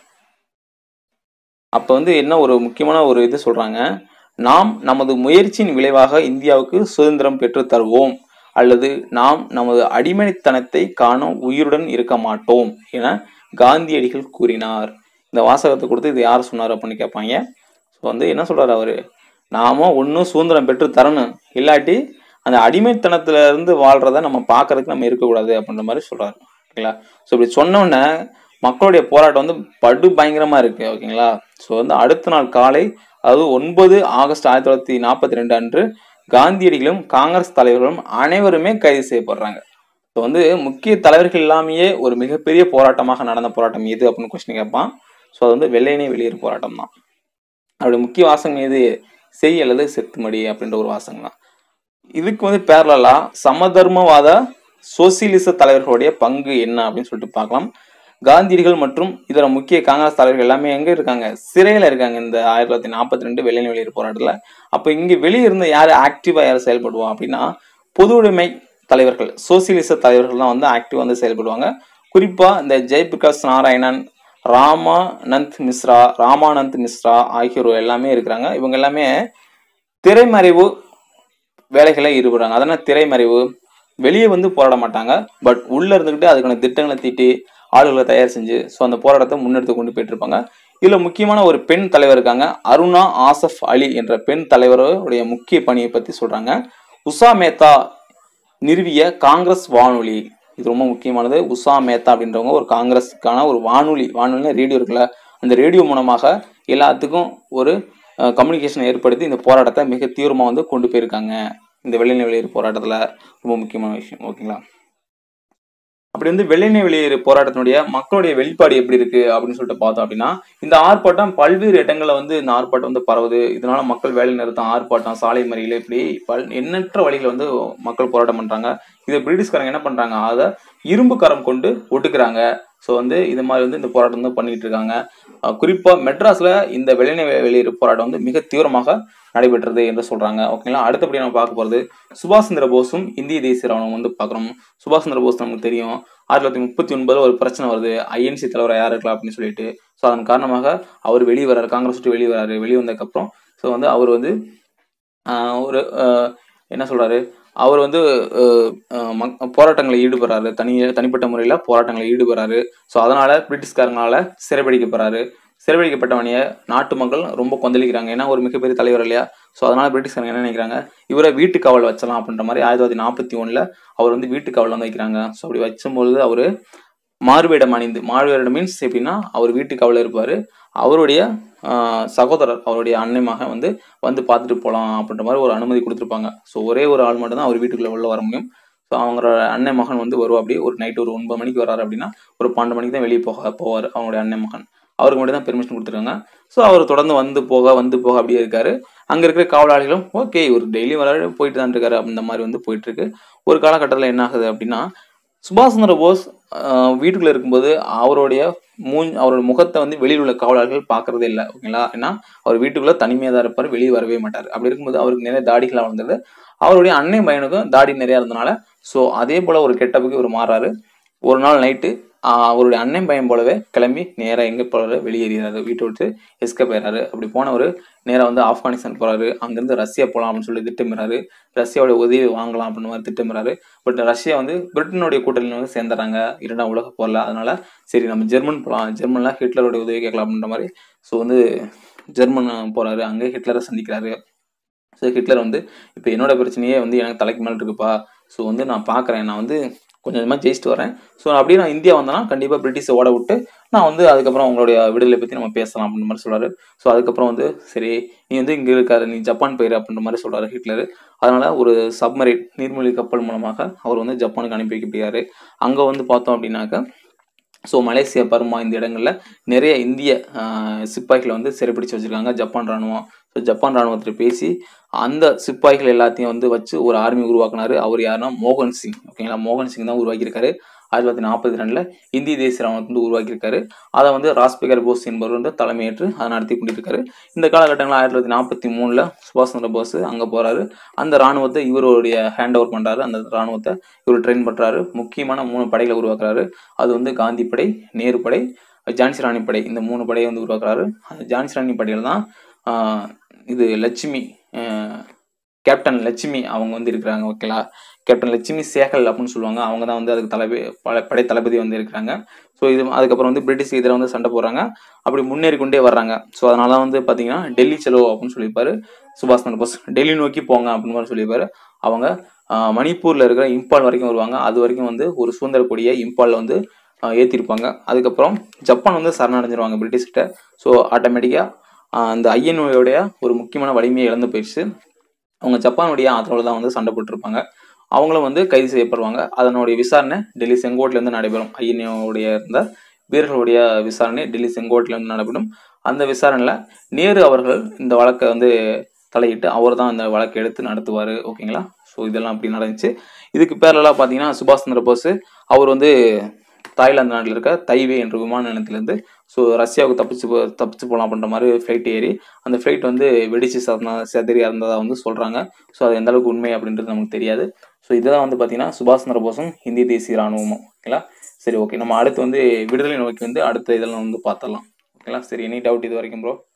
அப்போ வந்து என்ன ஒரு முக்கியமான ஒரு இது சொல்றாங்க நாம் நமது முயற்சியின் விளைவாக இந்தியாவுக்கு சுதந்திரம் பெற்று தருவோம் அல்லது நாம் நமது அடிமைத்தனத்தை காண உயிருடன் இருக்க மாட்டோம் என காந்தியடிகள் கூறினார் இந்த வாசகத்தை கொடுத்து இது யார் சொன்னார் அப்படின்னு கேட்பாங்க ஸோ வந்து என்ன சொல்றாரு அவரு நாம ஒன்றும் சுதந்திரம் பெற்று தரணும் இல்லாட்டி அந்த அடிமைத்தனத்துல இருந்து வாழ்றத நம்ம பார்க்கறதுக்கு நம்ம இருக்கக்கூடாது அப்படின்ற மாதிரி சொல்றாரு ஓகேங்களா ஸோ இப்படி சொன்ன உடனே மக்களுடைய போராட்டம் வந்து படு பயங்கரமா இருக்கு ஓகேங்களா ஸோ வந்து அடுத்த நாள் காலை அதாவது ஒன்பது ஆகஸ்ட் ஆயிரத்தி தொள்ளாயிரத்தி நாற்பத்தி ரெண்டு அன்று காந்தியடிகளும் காங்கிரஸ் தலைவர்களும் அனைவருமே கைது செய்யப்படுறாங்க ஸோ வந்து முக்கிய தலைவர்கள் இல்லாமையே ஒரு மிகப்பெரிய போராட்டமாக நடந்த போராட்டம் எது அப்படின்னு கொஸ்டின் கேட்பான் ஸோ அது வந்து வெள்ளையனே வெளியேறு போராட்டம் தான் அவருடைய முக்கிய வாசகம் எது செய் அல்லது செத்துமடி அப்படின்ற ஒரு வாசகம் தான் இதுக்கு வந்து பேரலா சமதர்மவாத சோசியலிச தலைவர்களுடைய பங்கு என்ன அப்படின்னு சொல்லிட்டு பார்க்கலாம் காந்தியடிகள் மற்றும் இதர முக்கிய காங்கிரஸ் தலைவர்கள் எல்லாமே எங்க இருக்காங்க சிறையில இருக்காங்க இந்த ஆயிரத்தி தொள்ளாயிரத்தி நாற்பத்தி ரெண்டு வெள்ளை வெளியேறு போராட்டத்துல அப்ப இங்க வெளியே இருந்து யார் ஆக்டிவா யார் செயல்படுவா அப்படின்னா பொது உடைமை தலைவர்கள் சோசியலிச தலைவர்கள் தான் வந்து ஆக்டிவா வந்து செயல்படுவாங்க குறிப்பா இந்த ஜெயபிரகாஷ் நாராயணன் ராமானந்த் மிஸ்ரா ராமானந்த் மிஸ்ரா ஆகியோர் எல்லாமே இருக்கிறாங்க இவங்க எல்லாமே திரைமறைவு வேலைகளை ஈடுபடுறாங்க அதனால் திரைமறைவு வெளியே வந்து போராட மாட்டாங்க பட் உள்ள இருந்துக்கிட்டு அதுக்கான திட்டங்களை தீட்டி ஆளுகளை தயார் செஞ்சு ஸோ அந்த போராட்டத்தை முன்னெடுத்து கொண்டு போயிட்டு இருப்பாங்க இதுல முக்கியமான ஒரு பெண் தலைவர் இருக்காங்க அருணா ஆசஃப் அலி என்ற பெண் தலைவருடைய முக்கிய பணியை பத்தி சொல்றாங்க உஷா மேத்தா நிறுவிய காங்கிரஸ் வானொலி இது ரொம்ப முக்கியமானது உஷா மேத்தா அப்படின்றவங்க ஒரு காங்கிரஸுக்கான ஒரு வானொலி வானொலினா ரேடியோ இருக்குல்ல அந்த ரேடியோ மூலமாக எல்லாத்துக்கும் ஒரு கம்யூனிகேஷன் ஏற்படுத்தி இந்த போராட்டத்தை மிக தீவிரமாக வந்து கொண்டு போயிருக்காங்க இந்த வெள்ளையனை வெளியேறு போராட்டத்தில் ரொம்ப முக்கியமான விஷயம் ஓகேங்களா அப்படி வந்து வெள்ளையனை வெளியேறு போராட்டத்தினுடைய மக்களுடைய வெளிப்பாடு எப்படி இருக்கு அப்படின்னு சொல்லிட்டு பார்த்தோம் அப்படின்னா இந்த ஆர்ப்பாட்டம் பல்வேறு இடங்கள்ல வந்து இந்த ஆர்ப்பாட்டம் வந்து பரவுது இதனால மக்கள் வேலை நிறுத்தம் ஆர்ப்பாட்டம் சாலை மறியல் இப்படி பல் எண்ணற்ற வழிகளை வந்து மக்கள் போராட்டம் பண்றாங்க இதை பிரிட்டிஷ்காரங்க என்ன பண்றாங்க அதை இரும்பு கரம் கொண்டு ஒட்டுக்கிறாங்க ஸோ வந்து இது மாதிரி வந்து இந்த போராட்டம் வந்து பண்ணிட்டு இருக்காங்க அஹ் குறிப்பா மெட்ராஸ்ல இந்த வெள்ளையனை வெளியேறு போராட்டம் வந்து மிக தீவிரமாக நடைபெற்றது என்று சொல்றாங்க ஓகேங்களா அடுத்தபடி நம்ம பார்க்க போறது சுபாஷ் சந்திர போஸும் இந்திய தேசிய ராணுவம் வந்து பார்க்குறோம் சுபாஷ் சந்திர போஸ் நமக்கு தெரியும் ஆயிரத்தி தொள்ளாயிரத்தி முப்பத்தி ஒன்பதுல ஒரு பிரச்சனை வருது ஐஎன்சி தலைவர் யார் இருக்கலாம் அப்படின்னு சொல்லிட்டு ஸோ அதன் காரணமாக அவர் வெளியே வர்றாரு காங்கிரஸ் விட்டு வெளியே வராரு வெளியே வந்ததுக்கப்புறம் ஸோ வந்து அவர் வந்து ஆஹ் ஒரு ஆஹ் என்ன சொல்றாரு அவர் வந்து ஆஹ் ஆஹ் மக்- போராட்டங்களில் ஈடுபடுறாரு தனி தனிப்பட்ட முறையில் போராட்டங்களில் ஈடுபடுறாரு ஸோ அதனால பிரிட்டிஷ்காரங்களால சிறைபிடிக்கப்படுறாரு சிறைபிடிக்கப்பட்டவனைய நாட்டு மக்கள் ரொம்ப கொந்தளிக்கிறாங்க ஏன்னா ஒரு மிகப்பெரிய தலைவர் இல்லையா ஸோ அதனால பிரிட்டிஷ்காரங்க என்ன நினைக்கிறாங்க இவரை வீட்டு காவல் வச்சலாம் அப்படின்ற மாதிரி ஆயிரத்தி தொள்ளாயிரத்தி நாற்பத்தி ஒன்றில் அவர் வந்து வீட்டு காவல் வந்து வைக்கிறாங்க ஸோ அப்படி வச்சும்பொழுது அவர் மாறுவேடம் அணிந்து மாறுவேடம் மீன்ஸ் எப்படின்னா அவர் வீட்டு காவலில் இருப்பார் அவருடைய ஆஹ், சகோதரர் அவருடைய அன்னை மகன் வந்து வந்து பார்த்துட்டு போகலாம் அப்படின்ற மாதிரி ஒரு அனுமதி கொடுத்துருப்பாங்க ஸோ ஒரே ஒரு ஆள் மட்டும் தான் அவர் வீட்டுக்குள்ள உள்ள வர முடியும் ஸோ அவங்களோட அண்ணன் மகன் வந்து வருவா அப்படி ஒரு நைட் ஒரு ஒன்பது மணிக்கு வராரு அப்படின்னா ஒரு பன்னெண்டு மணிக்கு தான் வெளியே போக போவார் அவங்களுடைய அண்ணன் மகன் அவருக்கு மட்டும் தான் பெர்மிஷன் கொடுத்துருக்காங்க ஸோ அவர் தொடர்ந்து வந்து போக வந்து போக அப்படியே இருக்காரு அங்கே இருக்கிற காவலாளிகளும் ஓகே இவர் டெய்லி வர போயிட்டு தான் இருக்காரு அந்த மாதிரி வந்து போயிட்டு இருக்கு ஒரு காலகட்டத்தில் என்ன ஆகுது அப்படின்னா சுபாஷ் சந்திர போஸ் ஆஹ், வீட்டுக்குள்ள இருக்கும்போது அவருடைய மூஞ் அவரோட முகத்தை வந்து வெளியில் உள்ள காவலாளர்கள் பார்க்கறதே இல்லை ஓகேங்களா ஏன்னா அவர் வீட்டுக்குள்ள தனிமையாக தான் இருப்பார் வெளியே வரவே மாட்டார் அப்படி இருக்கும்போது அவருக்கு நிறைய தாடிகளாக வளர்ந்தது அவருடைய அன்னை பையனுக்கும் தாடி நிறைய இருந்தனால ஸோ அதே போல ஒரு கெட்டப்புக்கு இவர் மாறாரு ஒரு நாள் நைட்டு அவருடைய அண்ணன் பையன் போலவே கிளம்பி நேராக எங்கே போறாரு வெளியேறாரு வீட்டை விட்டு எஸ்கேப் ஆயிடுறாரு அப்படி போனவர் நேராக வந்து ஆப்கானிஸ்தான் போறாரு அங்கேருந்து ரஷ்யா போகலாம் அப்படின்னு சொல்லி திட்டமிறாரு ரஷ்யாவோட உதவி வாங்கலாம் அப்படின்னு மாதிரி திட்டமிறாரு பட் ரஷ்யா வந்து பிரிட்டனுடைய கூட்டணியில் வந்து சேர்ந்துறாங்க இரண்டாம் உலக போரில் அதனால சரி நம்ம ஜெர்மன் போகலாம் ஜெர்மன்ல ஹிட்லரோட உதவி கேட்கலாம் அப்படின்ற மாதிரி ஸோ வந்து ஜெர்மன் போறாரு அங்கே ஹிட்லரை சந்திக்கிறாரு ஸோ ஹிட்லர் வந்து இப்போ என்னோட பிரச்சனையே வந்து எனக்கு தலைக்கு மேலே இருக்குப்பா ஸோ வந்து நான் பார்க்குறேன் நான் வந்து கொஞ்சம் கொஞ்சமாக ஜெயிச்சுட்டு வரேன் ஸோ அப்படியே நான் இந்தியா வந்தேன்னா கண்டிப்பாக பிரிட்டிஷை ஓட விட்டு நான் வந்து அதுக்கப்புறம் உங்களுடைய விடுதலை பற்றி நம்ம பேசலாம் அப்படின்ற மாதிரி சொல்றாரு ஸோ அதுக்கப்புறம் வந்து சரி நீ வந்து இங்கே இருக்காரு நீ ஜப்பான் போயிரு அப்படின்ற மாதிரி சொல்றாரு ஹிட்லர் அதனால ஒரு சப்மரைன் நீர்மூழ்கி கப்பல் மூலமாக அவர் வந்து ஜப்பானுக்கு அனுப்பி வைக்கப்படுறாரு அங்கே வந்து பார்த்தோம் அப்படின்னாக்க ஸோ மலேசியா பர்மா இந்த இடங்கள்ல நிறைய இந்திய ஆஹ், சிப்பாய்களை வந்து சிறைப்பிடிச்சு வச்சிருக்காங்க ஜப்பான் ராணுவம் ஸோ ஜப்பான் ராணுவத்தில் பேசி அந்த சிப்பாய்கள் எல்லாத்தையும் வந்து வச்சு ஒரு ஆர்மி உருவாக்குனாரு அவர் யாருன்னா மோகன் சிங் ஓகேங்களா மோகன் சிங் தான் உருவாக்கியிருக்காரு ஆயிரத்தி தொள்ளாயிரத்தி நாற்பத்தி ரெண்டில் இந்திய தேசிய ராணுவத்தை வந்து உருவாக்கியிருக்காரு அதை வந்து ராஸ்பிகர் போஸ் என்பவர் வந்து தலைமையேற்று அதை நடத்தி கொண்டிருக்காரு இந்த காலகட்டங்களில் ஆயிரத்தி தொள்ளாயிரத்தி நாற்பத்தி மூணில் சுபாஷ் சந்திர போஸ் அங்கே போறாரு அந்த ராணுவத்தை இவருடைய ஹேண்ட் ஓவர் பண்றாரு அந்த ராணுவத்தை இவர் ட்ரெயின் பண்றாரு முக்கியமான மூணு படைகளை உருவாக்குறாரு அது வந்து காந்தி படை நேரு படை ஜான்சி ராணி படை இந்த மூணு படையை வந்து உருவாக்குறாரு அந்த ஜான்சி ராணி படையில் தான் ஆஹ், இது லட்சுமி ஆஹ், கேப்டன் லட்சுமி அவங்க வந்து இருக்கிறாங்க ஓகேங்களா கேப்டன் லட்சுமி சேகல் அப்படின்னு சொல்லுவாங்க அவங்க தான் வந்து அதுக்கு தலைமை படை படை தளபதி வந்து இருக்கிறாங்க ஸோ இது அதுக்கப்புறம் வந்து பிரிட்டிஷ் எதிராக வந்து சண்டை போடுறாங்க அப்படி முன்னேறி கொண்டே வர்றாங்க ஸோ அதனால தான் வந்து பார்த்தீங்கன்னா டெல்லி செலோ அப்படின்னு சொல்லியிருப்பாரு சுபாஷ் சந்திர போஸ் டெல்லி நோக்கி போங்க அப்படின்னு மாதிரி சொல்லியிருப்பாரு அவங்க ஆஹ், மணிப்பூர்ல இருக்கிற இம்பால் வரைக்கும் வருவாங்க அது வரைக்கும் வந்து ஒரு சுதந்திர கொடியை இம்பால்ல வந்து ஆஹ், ஏத்திருப்பாங்க அதுக்கப்புறம் ஜப்பான் வந்து சரணடைஞ்சிருவாங்க பிரிட்டிஷ்கிட்ட ஸோ ஆட்டோமேட்டிக்காக அந்த ஐஎன்ஓடைய ஒரு முக்கியமான வலிமையை இழந்து போயிடுச்சு அவங்க ஜப்பானுடைய ஆதரவில் தான் வந்து சண்டை போட்டிருப்பாங்க அவங்களும் வந்து கைது செய்யப்படுவாங்க அதனுடைய விசாரணை டெல்லி செங்கோட்லேருந்து நடைபெறும் ஐஎன்ஓடைய இருந்த வீரர்களுடைய விசாரணை டெல்லி செங்கோட்லேருந்து நடைபெறும் அந்த விசாரணையில் நேரு அவர்கள் இந்த வழக்கை வந்து தலையிட்டு அவர் தான் அந்த வழக்கை எடுத்து நடத்துவார் ஓகேங்களா ஸோ இதெல்லாம் அப்படி நடந்துச்சு இதுக்கு பேரலாம் பார்த்தீங்கன்னா சுபாஷ் சந்திர போஸ் அவர் வந்து தாய்லாந்து நாட்டில் இருக்க தைவே என்ற விமான நிலையத்திலேருந்து ஸோ ரஷ்யாவுக்கு தப்பிச்சு போ தப்பிச்சு போகலாம் அப்படின்ற மாதிரி ஃப்ளைட் ஏறி அந்த ஃப்ளைட் வந்து வெடிச்சு சதனா செதறி இறந்ததாக வந்து சொல்கிறாங்க ஸோ அது எந்த அளவுக்கு உண்மை அப்படின்றது நமக்கு தெரியாது ஸோ இதெல்லாம் வந்து பார்த்தீங்கன்னா சுபாஷ் சந்திர போஸும் இந்திய தேசிய ராணுவமும் ஓகேங்களா சரி ஓகே நம்ம அடுத்து வந்து விடுதலை நோக்கி வந்து அடுத்த இதெல்லாம் வந்து பார்த்துடலாம் ஓகேங்களா சரி எனி டவுட் இது வரைக்கும் ப்ரோ